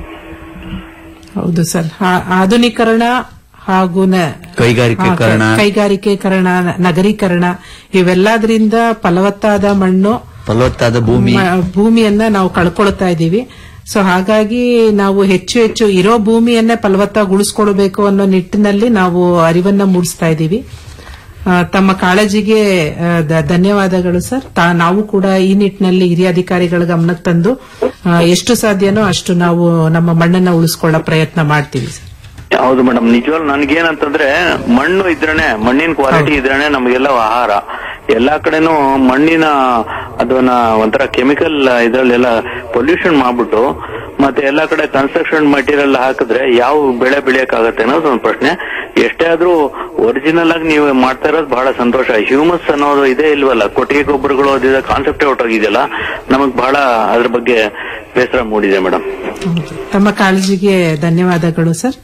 ಹೌದು ಸರ್ ಆ- ಆಧುನೀಕರಣ ಹಾಗೂ ನ- ಕೈಗಾರಿಕೀಕರಣ. ಆ, ಕೈಗಾರಿಕೀಕರಣ ನಗರೀಕರಣ ಇವೆಲ್ಲದರಿಂದ ಫಲವತ್ತಾದ ಮಣ್ಣು ಫಲವತ್ತಾದ ಭೂಮಿ ಮ- ಭೂಮಿಯನ್ನ ನಾವು ಕಳ್ಕೊಳ್ತಾ ಇದ್ದೀವಿ ಸೊ ಹಾಗಾಗಿ ನಾವು ಹೆಚ್ಚು ಹೆಚ್ಚು ಇರೋ ಭೂಮಿಯನ್ನೇ ಫಲವತ್ತಾಗಿ ಉಳಿಸ್ಕೊಳ್ಬೇಕು ಅನ್ನೋ ನಿಟ್ಟಿನಲ್ಲಿ ನಾವು ಅರಿವನ್ನ ಮೂಡಿಸ್ತಾ ಇದ್ದೀವಿ ಆ, ತಮ್ಮ ಕಾಳಜಿಗೆ ಆ, ದ- ಧನ್ಯವಾದಗಳು ಸರ್ ತಾ- ನಾವು ಕೂಡ ಈ ನಿಟ್ಟಿನಲ್ಲಿ ಹಿರಿಯ ಅಧಿಕಾರಿಗಳ ಗಮನಕ್ಕೆ ತಂದು ಆ, ಎಷ್ಟು ಸಾಧ್ಯನೋ ಅಷ್ಟು ನಾವು ನಮ್ಮ ಮಣ್ಣನ್ನ ಉಳಿಸ್ಕೊಳ್ಳೋ ಪ್ರಯತ್ನ ಮಾಡ್ತೀವಿ ಸರ್ ಹೌದು ಮೇಡಮ್ ನಿಜವಾಗ್ಲು ನನ್ಗೇನಂತಂದ್ರೆ ಮಣ್ಣು ಇದ್ರೇನೆ ಮಣ್ಣಿನ ಕ್ವಾಲಿಟಿ ಇದ್ರೇನೆ ನಮಗೆಲ್ಲ ಆಹಾರ ಎಲ್ಲಾ ಕಡೆನೂ ಮಣ್ಣಿನ ಅದನ್ನ ಒಂಥರ ಕೆಮಿಕಲ್ ಇದ್ರಲ್ಲೆಲ್ಲ ಪೊಲ್ಯೂಷನ್ ಮಾಡ್ಬಿಟ್ಟು ಮತ್ತೆ ಎಲ್ಲಾ ಕಡೆ ಕನ್ಸ್ಟ್ರಕ್ಷನ್ ಮಟೀರಿಯಲ್ ಹಾಕಿದ್ರೆ ಯಾವ ಬೆಳೆ ಬೆಳೆಯಕ್ಕಾಗತ್ತೆ ಅನ್ನೋದು ಒಂದು ಪ್ರಶ್ನೆ ಎಷ್ಟೇ ಆದ್ರೂ ಒರಿಜಿನಲ್ ಆಗಿ ನೀವು ಮಾಡ್ತಾ ಇರೋದು ಬಹಳ ಸಂತೋಷ ಹ್ಯೂಮಸ್ ಅನ್ನೋದು ಇದೇ ಇಲ್ವಲ್ಲ ಕೊಟ್ಟಿಗೆ ಗೊಬ್ಬರಗಳು ಅದಿದೆ ಕಾನ್ಸೆಪ್ಟೇ ಹೊಟ್ಟೋಗಿದೆಯಲ್ಲ ನಮಗ್ ಬಹಳ ಅದ್ರ ಬಗ್ಗೆ ಬೇಸರ ಮೂಡಿದೆ ಮೇಡಮ್ ತಮ್ಮ ಕಾಳಜಿಗೆ ಧನ್ಯವಾದಗಳು ಸರ್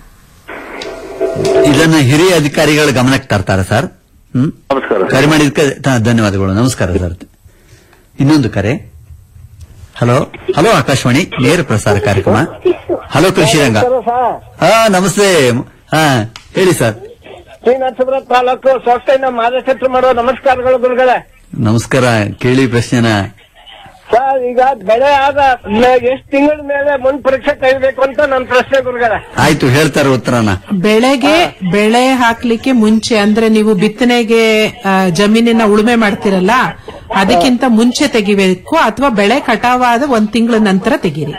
ಇದನ್ನ ಹಿರಿಯ ಅಧಿಕಾರಿಗಳ ಗಮನಕ್ಕೆ ತರ್ತಾರೆ ಸರ್ ಹ್ಮ್ ನಮಸ್ಕಾರ ಕರೆ ಮಾಡಿದ್ದಕ್ಕೆ ತ- ಧನ್ಯವಾದಗಳು ನಮಸ್ಕಾರ ಸರ್ ಇನ್ನೊಂದು ಕರೆ ಹಲೋ ಹಲೋ ಆಕಾಶವಾಣಿ ನೇರ ಪ್ರಸಾರ ಕಾರ್ಯಕ್ರಮ ಹಲೋ ಕೃಷಿ ರಂಗ ಹಾ ನಮಸ್ತೆ ಹಾ ಹೇಳಿ ಸರ್ ಶ್ರೀನಾಥಪುರ ತಾಲೂಕು ಸೊಕ್ಕೈನ ಮಾದಕ್ಷೇತ್ರ ಮಾಡೋ ನಮಸ್ಕಾರಗಳು ಗುರುಗಳೇ ನಮಸ್ಕಾರ ಕೇಳಿ ಪ್ರಶ್ನೆನ ಸರ್ ಈಗ ಬೆಳೆ ಆದ ಎಷ್ಟು ತಿಂಗಳ ಮೇಲೆ ಮುನ್ ಪರೀಕ್ಷೆ ಕೈಬೇಕು ಅಂತ ನನ್ನ ಪ್ರಶ್ನೆ ಗುರುಗಳೇ ಆಯ್ತು ಹೇಳ್ತಾರೆ ಉತ್ತರನ ಬೆಳೆಗೆ ಬೆಳೆ ಹಾಕ್ಲಿಕ್ಕೆ ಮುಂಚೆ ಅಂದ್ರೆ ನೀವು ಬಿತ್ತನೆಗೆ ಆ, ಜಮೀನಿನ ಉಳುಮೆ ಮಾಡ್ತಿರಲ್ಲ ಅದಕ್ಕಿಂತ ಮುಂಚೆ ತೆಗಿಬೇಕು ಅಥವಾ ಬೆಳೆ ಕಟಾವಾದ ಒಂದ್ ತಿಂಗಳ ನಂತರ ತೆಗೀರಿ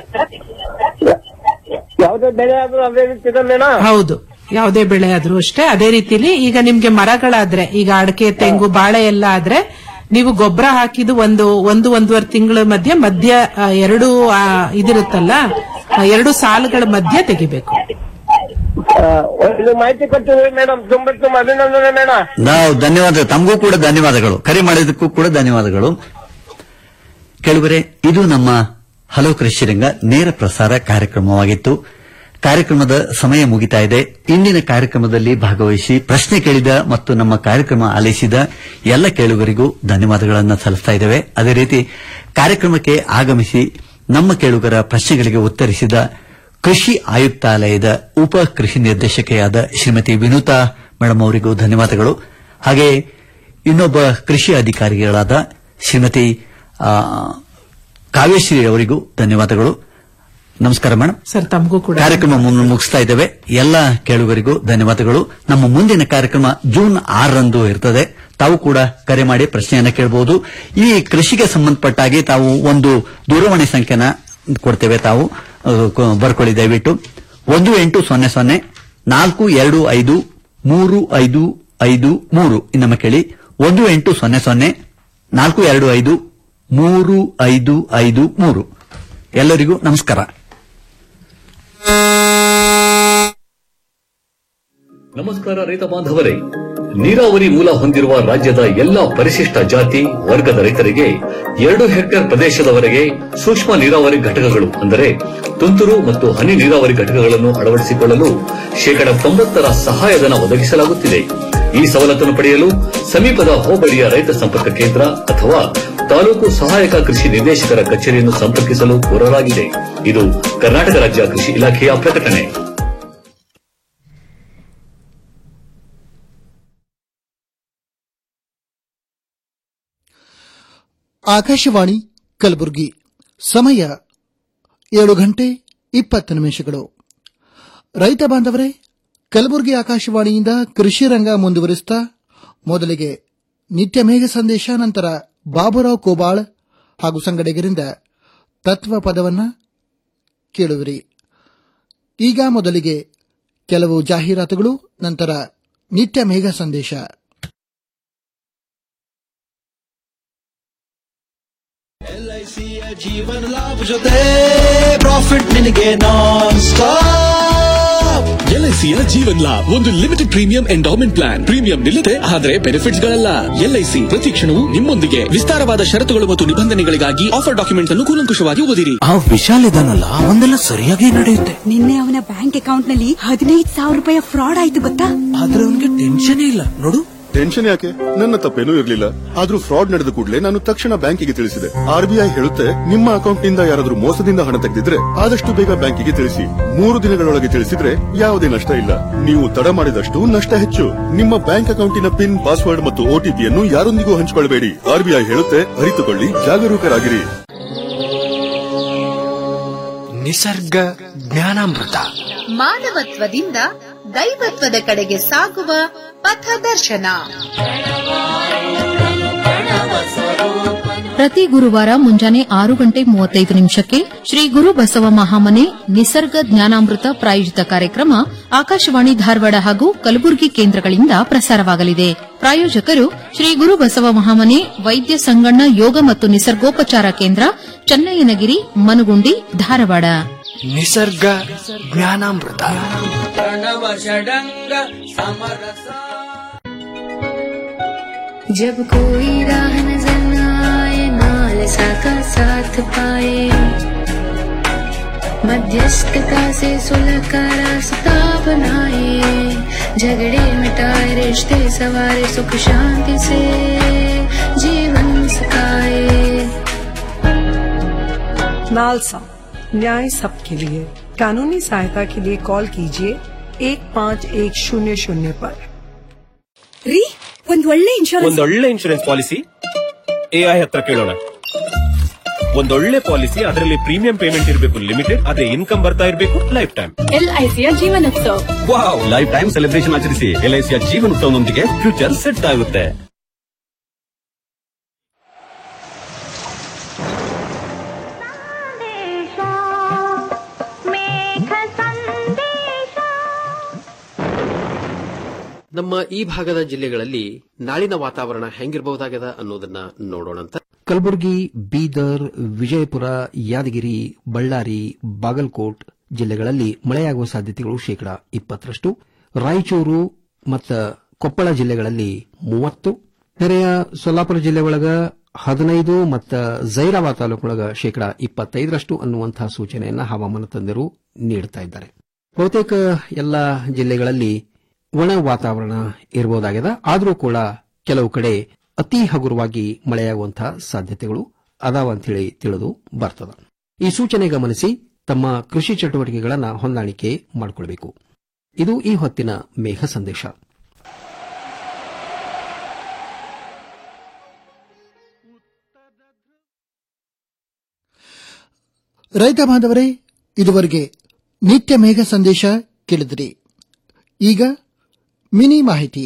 ಯಾವುದೇ ಬೆಳೆ ಆದ್ರೂ ಅದೇ ರೀತಿ ಇದಲ್ಲೇನೋ ಹೌದು ಯಾವುದೇ ಬೆಳೆ ಆದ್ರೂ ಅಷ್ಟೇ ಅದೇ ರೀತಿಲಿ ಈಗ ನಿಮ್ಗೆ ಮರಗಳಾದ್ರೆ ಈಗ ಅಡಕೆ ತೆಂಗು ಬಾಳೆ ಎಲ್ಲ ಆದ್ರೆ ನೀವು ಗೊಬ್ಬರ ಹಾಕಿದ್ದು ಒಂದು ಒಂದು ಒಂದೂವರೆ ತಿಂಗಳ ಮಧ್ಯೆ ಮಧ್ಯ ಆ, ಎರಡು ಆ, ಇದಿರುತ್ತಲ್ಲ ಆ, ಎರಡು ಸಾಲುಗಳ ಮಧ್ಯೆ ತೆಗಿಬೇಕು ಆ, ಒಂದು ಮಾಹಿತಿ ಕೊಟ್ಟಿದ್ರಿ ಮೇಡಮ್ ತುಂಬಾ ತುಂಬಾ ಅಭಿನಂದನೆ ಮೇಡಮ್ ನಾವು ಧನ್ಯವಾದ ತಮಗೂ ಕೂಡ ಧನ್ಯವಾದಗಳು ಕರೆ ಮಾಡಿದ್ದಕ್ಕೂ ಕೂಡ ಧನ್ಯವಾದಗಳು ಕೆಲವರೆ ಇದು ನಮ್ಮ ಹಲೋ ಕೃಷಿ ರಂಗ ನೇರ ಪ್ರಸಾರ ಕಾರ್ಯಕ್ರಮವಾಗಿತ್ತು ಕಾರ್ಯಕ್ರಮದ ಸಮಯ ಮುಗಿತಾ ಇದೆ ಇಂದಿನ ಕಾರ್ಯಕ್ರಮದಲ್ಲಿ ಭಾಗವಹಿಸಿ ಪ್ರಶ್ನೆ ಕೇಳಿದ ಮತ್ತು ನಮ್ಮ ಕಾರ್ಯಕ್ರಮ ಆಲಿಸಿದ ಎಲ್ಲ ಕೇಳುಗರಿಗೂ ಧನ್ಯವಾದಗಳನ್ನು ಸಲ್ಲಿಸ್ತಾ ಇದ್ದೇವೆ ಅದೇ ರೀತಿ ಕಾರ್ಯಕ್ರಮಕ್ಕೆ ಆಗಮಿಸಿ ನಮ್ಮ ಕೇಳುಗರ ಪ್ರಶ್ನೆಗಳಿಗೆ ಉತ್ತರಿಸಿದ ಕೃಷಿ ಆಯುಕ್ತಾಲಯದ ಉಪ ಕೃಷಿ ನಿರ್ದೇಶಕೆಯಾದ ಶ್ರೀಮತಿ ವಿನೂತಾ ಮೇಡಮ್ ಅವರಿಗೂ ಧನ್ಯವಾದಗಳು ಹಾಗೆ ಇನ್ನೊಬ್ಬ ಕೃಷಿ ಅಧಿಕಾರಿಗಳಾದ ಶ್ರೀಮತಿ ಆ, ಕಾವ್ಯಶ್ರೀ ಅವರಿಗೂ ಧನ್ಯವಾದಗಳು ನಮಸ್ಕಾರ ಮೇಡಮ್ ಸರ್ ತಮಗೂ ಕೂಡ ಕಾರ್ಯಕ್ರಮ ಮು- ಮುಗಿಸ್ತಾ ಇದ್ದೇವೆ ಎಲ್ಲ ಕೇಳುಗರಿಗೂ ಧನ್ಯವಾದಗಳು ನಮ್ಮ ಮುಂದಿನ ಕಾರ್ಯಕ್ರಮ ಜೂನ್ ಆರರಂದು ಇರ್ತದೆ ತಾವು ಕೂಡ ಕರೆ ಮಾಡಿ ಪ್ರಶ್ನೆಯನ್ನ ಕೇಳಬಹುದು ಈ ಕೃಷಿಗೆ ಸಂಬಂಧಪಟ್ಟಾಗಿ ತಾವು ಒಂದು ದೂರವಾಣಿ ಸಂಖ್ಯೆನ ಕೊಡ್ತೇವೆ ತಾವು ಆ, ಕ- ಬರ್ಕೊಳ್ಳಿ ದಯವಿಟ್ಟು ಒಂದು ಎಂಟು ಸೊನ್ನೆ ಸೊನ್ನೆ ನಾಲ್ಕು ಎರಡು ಐದು ಮೂರು ಐದು ಐದು ಮೂರು ಇನ್ನೊಮ್ಮೆ ಕೇಳಿ ಒಂದು ಎಂಟು ಸೊನ್ನೆ ಸೊನ್ನೆ ನಾಲ್ಕು ಎರಡು ಐದು ಮೂರು ಐದು ಐದು ಮೂರು ಎಲ್ಲರಿಗೂ ನಮಸ್ಕಾರ ನಮಸ್ಕಾರ ರೈತ ಬಾಂಧವರೇ ನೀರಾವರಿ ಮೂಲ ಹೊಂದಿರುವ ರಾಜ್ಯದ ಎಲ್ಲ ಪರಿಶಿಷ್ಟ ಜಾತಿ ವರ್ಗದ ರೈತರಿಗೆ ಎರಡು ಹೆಕ್ಟೇರ್ ಪ್ರದೇಶದವರೆಗೆ ಸೂಕ್ಷ್ಮ ನೀರಾವರಿ ಘಟಕಗಳು ಅಂದರೆ ತುಂತುರು ಮತ್ತು ಹನಿ ನೀರಾವರಿ ಘಟಕಗಳನ್ನು ಅಳವಡಿಸಿಕೊಳ್ಳಲು ಶೇಕಡ ತೊಂಬತ್ತರ ಸಹಾಯಧನ ಒದಗಿಸಲಾಗುತ್ತಿದೆ ಈ ಸವಲತ್ತನ್ನು ಪಡೆಯಲು ಸಮೀಪದ ಹೋಬಳಿಯ ರೈತ ಸಂಪರ್ಕ ಕೇಂದ್ರ ಅಥವಾ ತಾಲೂಕು ಸಹಾಯಕ ಕೃಷಿ ನಿರ್ದೇಶಕರ ಕಚೇರಿಯನ್ನು ಸಂಪರ್ಕಿಸಲು ಕೋರಲಾಗಿದೆ ಇದು ಕರ್ನಾಟಕ ರಾಜ್ಯ ಕೃಷಿ ಇಲಾಖೆಯ ಪ್ರಕಟಣೆ ಆಕಾಶವಾಣಿ ಕಲಬುರಗಿ ಸಮಯ ಏಳು ಗಂಟೆ ಇಪ್ಪತ್ತು ನಿಮಿಷಗಳು ರೈತ ಬಾಂಧವರೇ ಕಲಬುರಗಿ ಆಕಾಶವಾಣಿಯಿಂದ ಕೃಷಿ ರಂಗ ಮುಂದುವರಿಸ್ತಾ ಮೊದಲಿಗೆ ನಿತ್ಯ ಮೇಘ ಸಂದೇಶ ನಂತರ ಬಾಬುರಾವ್ ಕೋಬಾಳ್ ಹಾಗೂ ಸಂಗಡಿಗರಿಂದ ತತ್ವ ಪದವನ್ನ ಕೇಳುವಿರಿ ಈಗ ಮೊದಲಿಗೆ ಕೆಲವು ಜಾಹೀರಾತುಗಳು ನಂತರ ನಿತ್ಯ ಮೇಘ ಸಂದೇಶ ಎಲ್ಐಸಿಯ ಜೀವನ ಲಾಭ ಜೊತೆ ಪ್ರಾಫಿಟ್ ನಿನಗೆ ನಾನ್ ಸ್ಟಾಪ್ ಎಲ್ಐಸಿಯ ಜೀವನ್ ಲಾಭ್ ಒಂದು limited premium endowment plan premium ನಿಲ್ಲದೆ ಆದರೆ ಬೆನಿಫಿಟ್ಸ್ ಗಳಲ್ಲ ಎಲ್ಐಸಿ ಪ್ರತಿ ಕ್ಷಣವೂ ನಿಮ್ಮೊಂದಿಗೆ ವಿಸ್ತಾರವಾದ ಷರತ್ತುಗಳು ಮತ್ತು ನಿಬಂಧನೆಗಳಿಗಾಗಿ ಆಫರ್ ಡಾಕ್ಯುಮೆಂಟ್ಸ್ ಅನ್ನು ಕೂಲಂಕುಷವಾಗಿ ಓದಿರಿ ಆ ವಿಶಾಲ್ ಇದಾನಲ್ಲ ಒಂದೆಲ್ಲ ಸರಿಯಾಗಿ ನಡೆಯುತ್ತೆ ನಿನ್ನೆ ಅವನ ಬ್ಯಾಂಕ್ ಅಕೌಂಟ್ ನಲ್ಲಿ ಹದಿನೈದು ಸಾವಿರ ರೂಪಾಯಿ ಫ್ರಾಡ್ ಆಯ್ತು ಗೊತ್ತಾ ಆದ್ರೆ ಅವನಿಗೆ ಟೆನ್ಷನ್ ಇಲ್ಲ ನೋಡು ಟೆನ್ಷನ್ ಯಾಕೆ ನನ್ನ ತಪ್ಪೇನೂ ಇರಲಿಲ್ಲ ಆದ್ರೂ ಫ್ರಾಡ್ ನಡೆದ ಕೂಡಲೇ ನಾನು ತಕ್ಷಣ ಬ್ಯಾಂಕಿಗೆ ತಿಳಿಸಿದೆ ಆರ್ಬಿಐ ಹೇಳುತ್ತೆ ನಿಮ್ಮ ಅಕೌಂಟ್ ನಿಂದ ಯಾರಾದ್ರೂ ಮೋಸದಿಂದ ಹಣ ತೆಗೆದಿದ್ರೆ ಆದಷ್ಟು ಬೇಗ ಬ್ಯಾಂಕಿಗೆ ತಿಳಿಸಿ ಮೂರು ದಿನಗಳೊಳಗೆ ತಿಳಿಸಿದ್ರೆ ಯಾವುದೇ ನಷ್ಟ ಇಲ್ಲ ನೀವು ತಡ ಮಾಡಿದಷ್ಟು ನಷ್ಟ ಹೆಚ್ಚು ನಿಮ್ಮ ಬ್ಯಾಂಕ್ ಅಕೌಂಟಿನ ಪಿನ್ ಪಾಸ್ವರ್ಡ್ ಮತ್ತು ಒಟಿಪಿಯನ್ನು ಯಾರೊಂದಿಗೂ ಹಂಚಿಕೊಳ್ಳಬೇಡಿ ಆರ್ಬಿಐ ಹೇಳುತ್ತೆ ಅರಿತುಕೊಳ್ಳಿ ಜಾಗರೂಕರಾಗಿರಿ ನಿಸರ್ಗ ಜ್ಞಾನಾಮೃತ ಮಾನವತ್ವದಿಂದ ದೈವತ್ವದ ಕಡೆಗೆ ಸಾಗುವ ಪಥದರ್ಶನ ಪ್ರತಿ ಗುರುವಾರ ಮುಂಜಾನೆ ಆರು ಗಂಟೆ ಮೂವತ್ತೈದು ನಿಮಿಷಕ್ಕೆ ಶ್ರೀ ಗುರು ಬಸವ ಮಹಾಮನೆ ನಿಸರ್ಗ ಜ್ಞಾನಾಮೃತ ಪ್ರಾಯೋಜಿತ ಕಾರ್ಯಕ್ರಮ ಆಕಾಶವಾಣಿ ಧಾರವಾಡ ಹಾಗೂ ಕಲಬುರಗಿ ಕೇಂದ್ರಗಳಿಂದ ಪ್ರಸಾರವಾಗಲಿದೆ ಪ್ರಾಯೋಜಕರು ಶ್ರೀ ಗುರು ಬಸವ ಮಹಾಮನೆ ವೈದ್ಯ ಸಂಗಣ್ಣ ಯೋಗ ಮತ್ತು ನಿಸರ್ಗೋಪಚಾರ ಕೇಂದ್ರ ಚನ್ನಯ್ಯನಗಿರಿ ಮನುಗುಂಡಿ ಧಾರವಾಡ ನಿಸರ್ಗ ಜ್ಞಾನಾಮೃತ प्रणव षडंग समरस जब कोई राह नजर न आए नालसा का साथ पाए मध्यस्थता से सुलह का रास्ता बनाए झगड़े मिटाए रिश्ते सवारे सुख शांति से जीवन सकाए नालसा न्याय सबके लिए कानूनी सहायता के लिए कॉल कीजिए एक पाँच एक शून्य शून्य पर ರೀ ಒಂದ್ ಒಳ್ಳೆ ಇನ್ಶೂರೆನ್ಸ್ ಒಂದೊಳ್ಳೆ ಇನ್ಶೂರೆನ್ಸ್ ಪಾಲಿಸಿ ಎಐ ಹತ್ರ ಕೇಳೋಣ ಒಂದೊಳ್ಳೆ ಪಾಲಿಸಿ ಅದರಲ್ಲಿ ಪ್ರೀಮಿಯಂ ಪೇಮೆಂಟ್ ಇರಬೇಕು ಲಿಮಿಟೆಡ್ ಅದೇ ಇನ್ಕಮ್ ಬರ್ತಾ ಇರಬೇಕು ಲೈಫ್ ಟೈಮ್ ಎಲ್ಐಸಿಯ Jeevan Utsav wow life time celebration ಆಚರಿಸಿ ಎಲ್ಐಸಿಯ ಜೀವನೋತ್ಸವನೊಂದಿಗೆ ಫ್ಯೂಚರ್ ಸೆಟ್ ಆಗುತ್ತೆ ನಮ್ಮ ಈ ಭಾಗದ ಜಿಲ್ಲೆಗಳಲ್ಲಿ ನಾಳಿನ ವಾತಾವರಣ ಹೆಂಗಿರಬಹುದಾಗದ ಅನ್ನೋದನ್ನ ನೋಡೋಣಂತ ಕಲಬುರಗಿ ಬೀದರ್ ವಿಜಯಪುರ ಯಾದಗಿರಿ ಬಳ್ಳಾರಿ ಬಾಗಲಕೋಟ್ ಜಿಲ್ಲೆಗಳಲ್ಲಿ ಮಳೆಯಾಗುವ ಸಾಧ್ಯತೆಗಳು ಶೇಕಡಾ ಇಪ್ಪತ್ತರಷ್ಟು ರಾಯಚೂರು ಮತ್ತು ಕೊಪ್ಪಳ ಜಿಲ್ಲೆಗಳಲ್ಲಿ ಮೂವತ್ತು ನೆರೆಯ ಸೊಲ್ಲಾಪುರ ಜಿಲ್ಲೆ ಒಳಗ ಹದಿನೈದು ಮತ್ತು ಜೈರಾಬಾದ್ ತಾಲೂಕೊಳಗ ಶೇಕಡಾ ಇಪ್ಪತ್ತೈದರಷ್ಟು ಅನ್ನುವಂತಹ ಸೂಚನೆಯನ್ನ ಹವಾಮಾನ ತಜ್ಞರು ನೀಡುತ್ತಾ ಇದ್ದಾರೆ ಬಹುತೇಕ ಎಲ್ಲ ಜಿಲ್ಲೆಗಳಲ್ಲಿ ಒಣ ವಾತಾವರಣ ಇರಬಹುದಾಗಿದೆ ಆದರೂ ಕೂಡ ಕೆಲವು ಕಡೆ ಅತಿ ಹಗುರವಾಗಿ ಮಳೆಯಾಗುವಂತಹ ಸಾಧ್ಯತೆಗಳು ಅದಾವ ಅಂತೇಳಿ ತಿಳಿದು ಬರ್ತದ ಈ ಸೂಚನೆ ಗಮನಿಸಿ ತಮ್ಮ ಕೃಷಿ ಚಟುವಟಿಕೆಗಳನ್ನು ಹೊಂದಾಣಿಕೆ ಮಾಡಿಕೊಳ್ಳಬೇಕು ಇದು ಈ ಹೊತ್ತಿನ ಮೇಘ ಸಂದೇಶ ರೈತ ಬಾಂಧವರೇ ಇದುವರೆಗೆ ನಿತ್ಯ ಮೇಘ ಸಂದೇಶ ಕೇಳಿದಿರಿ ಈಗ ಮಿನಿ ಮಾಹಿತಿ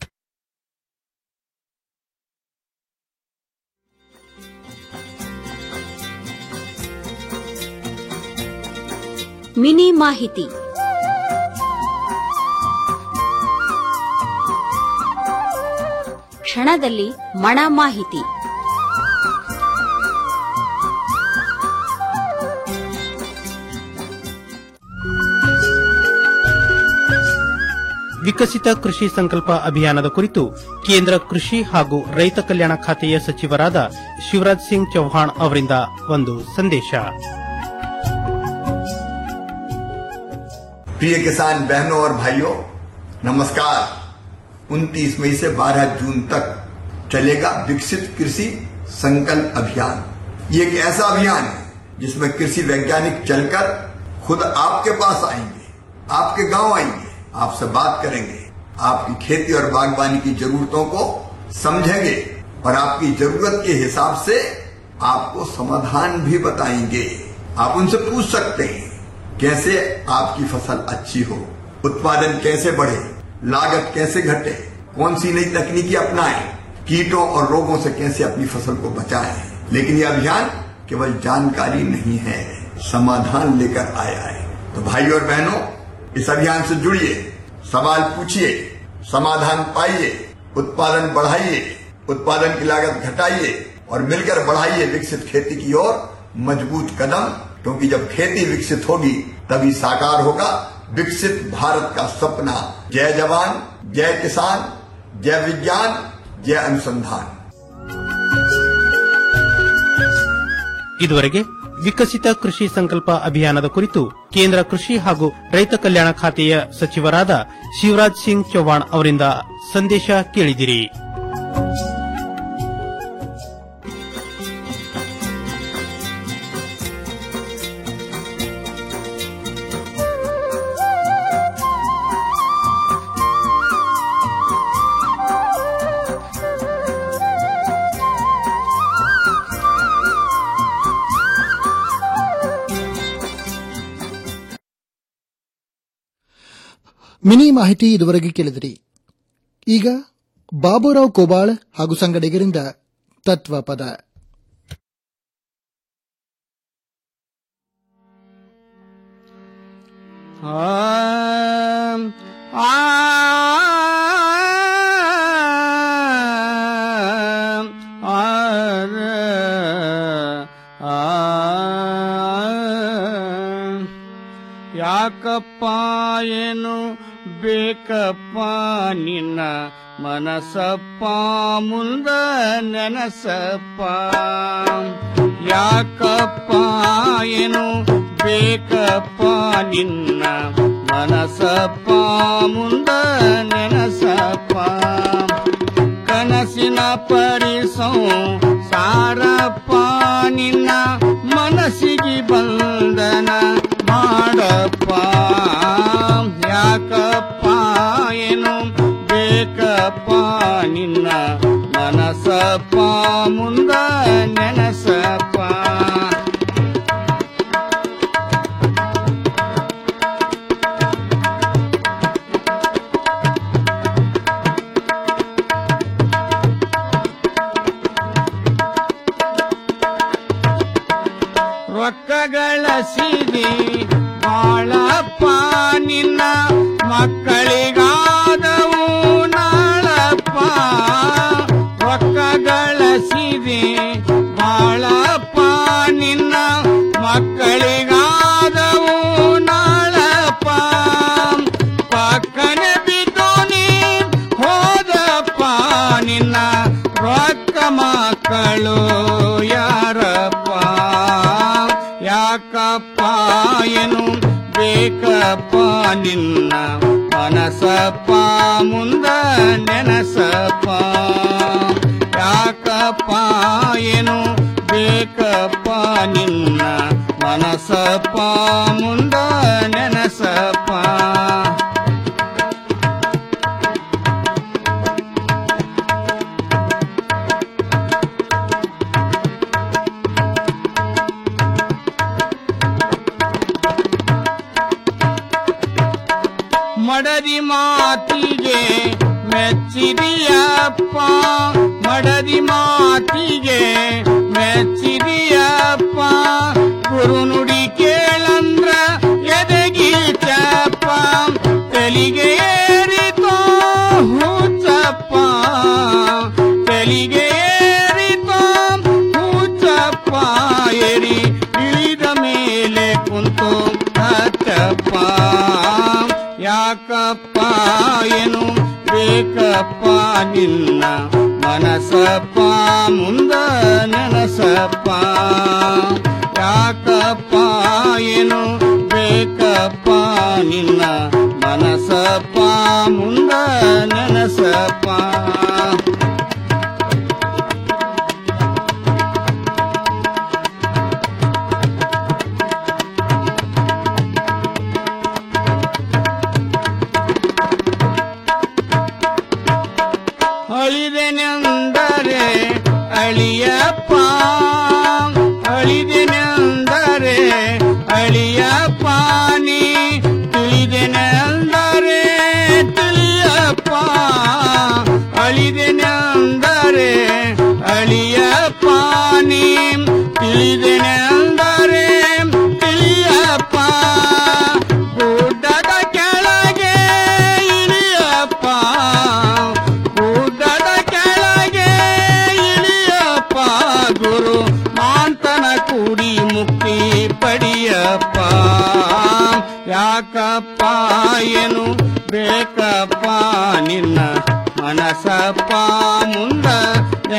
ಮಿನಿ ಮಾಹಿತಿ ಕ್ಷಣದಲ್ಲಿ ಮಣ ಮಾಹಿತಿ ವಿಕಸಿತ ಕೃಷಿ ಸಂಕಲ್ಪ ಅಭಿಯಾನದ ಕುರಿತು ಕೇಂದ್ರ ಕೃಷಿ ಹಾಗೂ ರೈತ ಕಲ್ಯಾಣ ಖಾತೆಯ ಸಚಿವರಾದ ಶಿವರಾಜ್ ಸಿಂಗ್ ಚೌಹಾಣ್ ಅವರಿಂದ ಒಂದು ಸಂದೇಶ प्रिय किसान बहनों और भाइयों नमस्कार 29 मई से 12 जून तक चलेगा विकसित कृषि संकल्प अभियान ये एक ऐसा अभियान है जिसमें कृषि वैज्ञानिक चलकर खुद आपके पास आएंगे आपके गांव आएंगे आपसे बात करेंगे आपकी खेती और बागवानी की जरूरतों को समझेंगे और आपकी जरूरत के हिसाब से आपको समाधान भी बताएंगे आप उनसे पूछ सकते हैं कैसे आपकी फसल अच्छी हो उत्पादन कैसे बढ़े लागत कैसे घटे कौन सी नई तकनीकी अपनाएं कीटों और रोगों से कैसे अपनी फसल को बचाएं लेकिन यह अभियान केवल जानकारी नहीं है समाधान लेकर आया है तो भाइयों और बहनों इस अभियान से जुड़िए सवाल पूछिए समाधान पाइए उत्पादन बढ़ाइए उत्पादन की लागत घटाइए और मिलकर बढ़ाइए विकसित खेती की ओर मजबूत कदम क्योंकि जब खेती विकसित होगी तभी साकार होगा विकसित भारत का सपना जय जवान जय किसान जय विज्ञान जय अनुसंधान ಇದುವರೆಗೆ ವಿಕಸಿತ ಕೃಷಿ ಸಂಕಲ್ಪ ಅಭಿಯಾನದ ಕುರಿತು ಕೇಂದ್ರ ಕೃಷಿ ಹಾಗೂ ರೈತ ಕಲ್ಯಾಣ ಖಾತೆಯ ಸಚಿವರಾದ ಶಿವರಾಜ್ ಸಿಂಗ್ ಚೌಹಾಣ್ ಅವರಿಂದ ಸಂದೇಶ ಕೇಳಿದಿರಿ ಮಿನಿ ಮಾಹಿತಿ ಇದುವರೆಗೆ ಕೇಳಿದಿರಿ ಈಗ ಬಾಬುರಾವ್ ಕೋಬಾಳ್ ಹಾಗೂ ಸಂಗಡಿಗರಿಂದ ತತ್ವ ಪದ ಆಂ, ಆಂ, ಆರ, ಆಂ. ಯಾಕಪ್ಪ ಏನು ಬೇಕಪ್ಪ ನಿನ್ನ ಮನಸಪ್ಪ ಮುಂದ ನೆನಸಪ್ಪ ಯಾಕಪ್ಪ ಏನು ಬೇಕಪ್ಪ ನಿನ್ನ ಮನಸಪ್ಪ ಮುಂದ ನೆನಸಪ್ಪ ಕನಸಿನ ಪರಿಸೋ ಸಾರಪ್ಪ ನಿನ್ನ ಮನಸ್ಸಿಗೆ ಬಂದನ ಮಾಡಪ್ಪ ಯಾಕಪ್ಪ ಏನು ಬೇಕಪ್ಪ ನಿನ್ನ ಮನಸಪ್ಪ ಮುಂದ ನೆನಸಪ್ಪ ರೊಕ್ಕಗಳ ಸಿರಿ ಬಾಳಪ್ಪ ನಿನ್ನ ಮಕ್ಕಳಿಗಾದವು ನಾಳಪ್ಪ ರೊಕ್ಕಗಳ ಸಿರಿ ಬಾಳಪ್ಪ ನಿನ್ನ ಮಕ್ಕಳಿಗಾದವು ನಾಳಪ್ಪ ಪಕ್ಕನೆ ಬಿದ್ದು ನೀ ಹೋದಪ್ಪ ನಿನ್ನ ರೊಕ್ಕ ಮಕ್ಕಳು ಯಾರಪ್ಪ ಯಾಕಪ್ಪ ಏನು ಬೇಕಪ್ಪ ನಿನ್ನ ಮನಸಪ್ಪ ಮುಂದ ನೆನಸಪ್ಪ ಯಾಕಪ್ಪ ಏನು ಬೇಕಪ್ಪ ನಿನ್ನ ಮನಸಪ್ಪ ಮುಂದ ನೆನಸಪ್ಪ ಮಡದಿ ಮಾತಿಗೆ ಮೆಚ್ಚಿದೆಯಪ್ಪ ಮಡದಿ ಮಾತಿಗೆ ಮೆಚ್ಚಿದೆಯಪ್ಪ ಗುರುನುಡಿ ಕೇಳಂದ್ರ ಎದಗೀಚಪ್ಪ ತೆಲಿಗೆ ಏರಿತೋ ಹುಚ್ಚಪ್ಪ ತೆಲಿಗೆ ಏರಿತೋ ಹುಚ್ಚಪ್ಪ ಎರಿ ಇಳಿದ ಮೇಲೆ ಕುಂತು ಹಚ್ಚಪ್ಪ ಯಾಕಪ್ಪ ಏನು ಬೇಕಪ್ಪ ನಿನ್ನ ಮನಸಪ್ಪ ಮುಂದ ನೆನಸಪ್ಪ ಯಾಕಪ್ಪ ಏನು ಬೇಕಪ್ಪ ನಿನ್ನ ಮನಸಪ್ಪ ಮುಂದ ನೆನಸಪ್ಪ ಅಳಿದೆನೆಂದರೆ ಅಳಿಯಪ್ಪ ಅಳಿದೆನೆಂದರೆ ಅಳಿಯಪ್ಪ ನೀ ತಿಳಿದೆನೆಂದರೆ ಸಾಕಪ್ಪ ಏನು ಬೇಕಪ್ಪ ನಿನ್ನ ಮನಸಪ್ಪ ಮುಂದ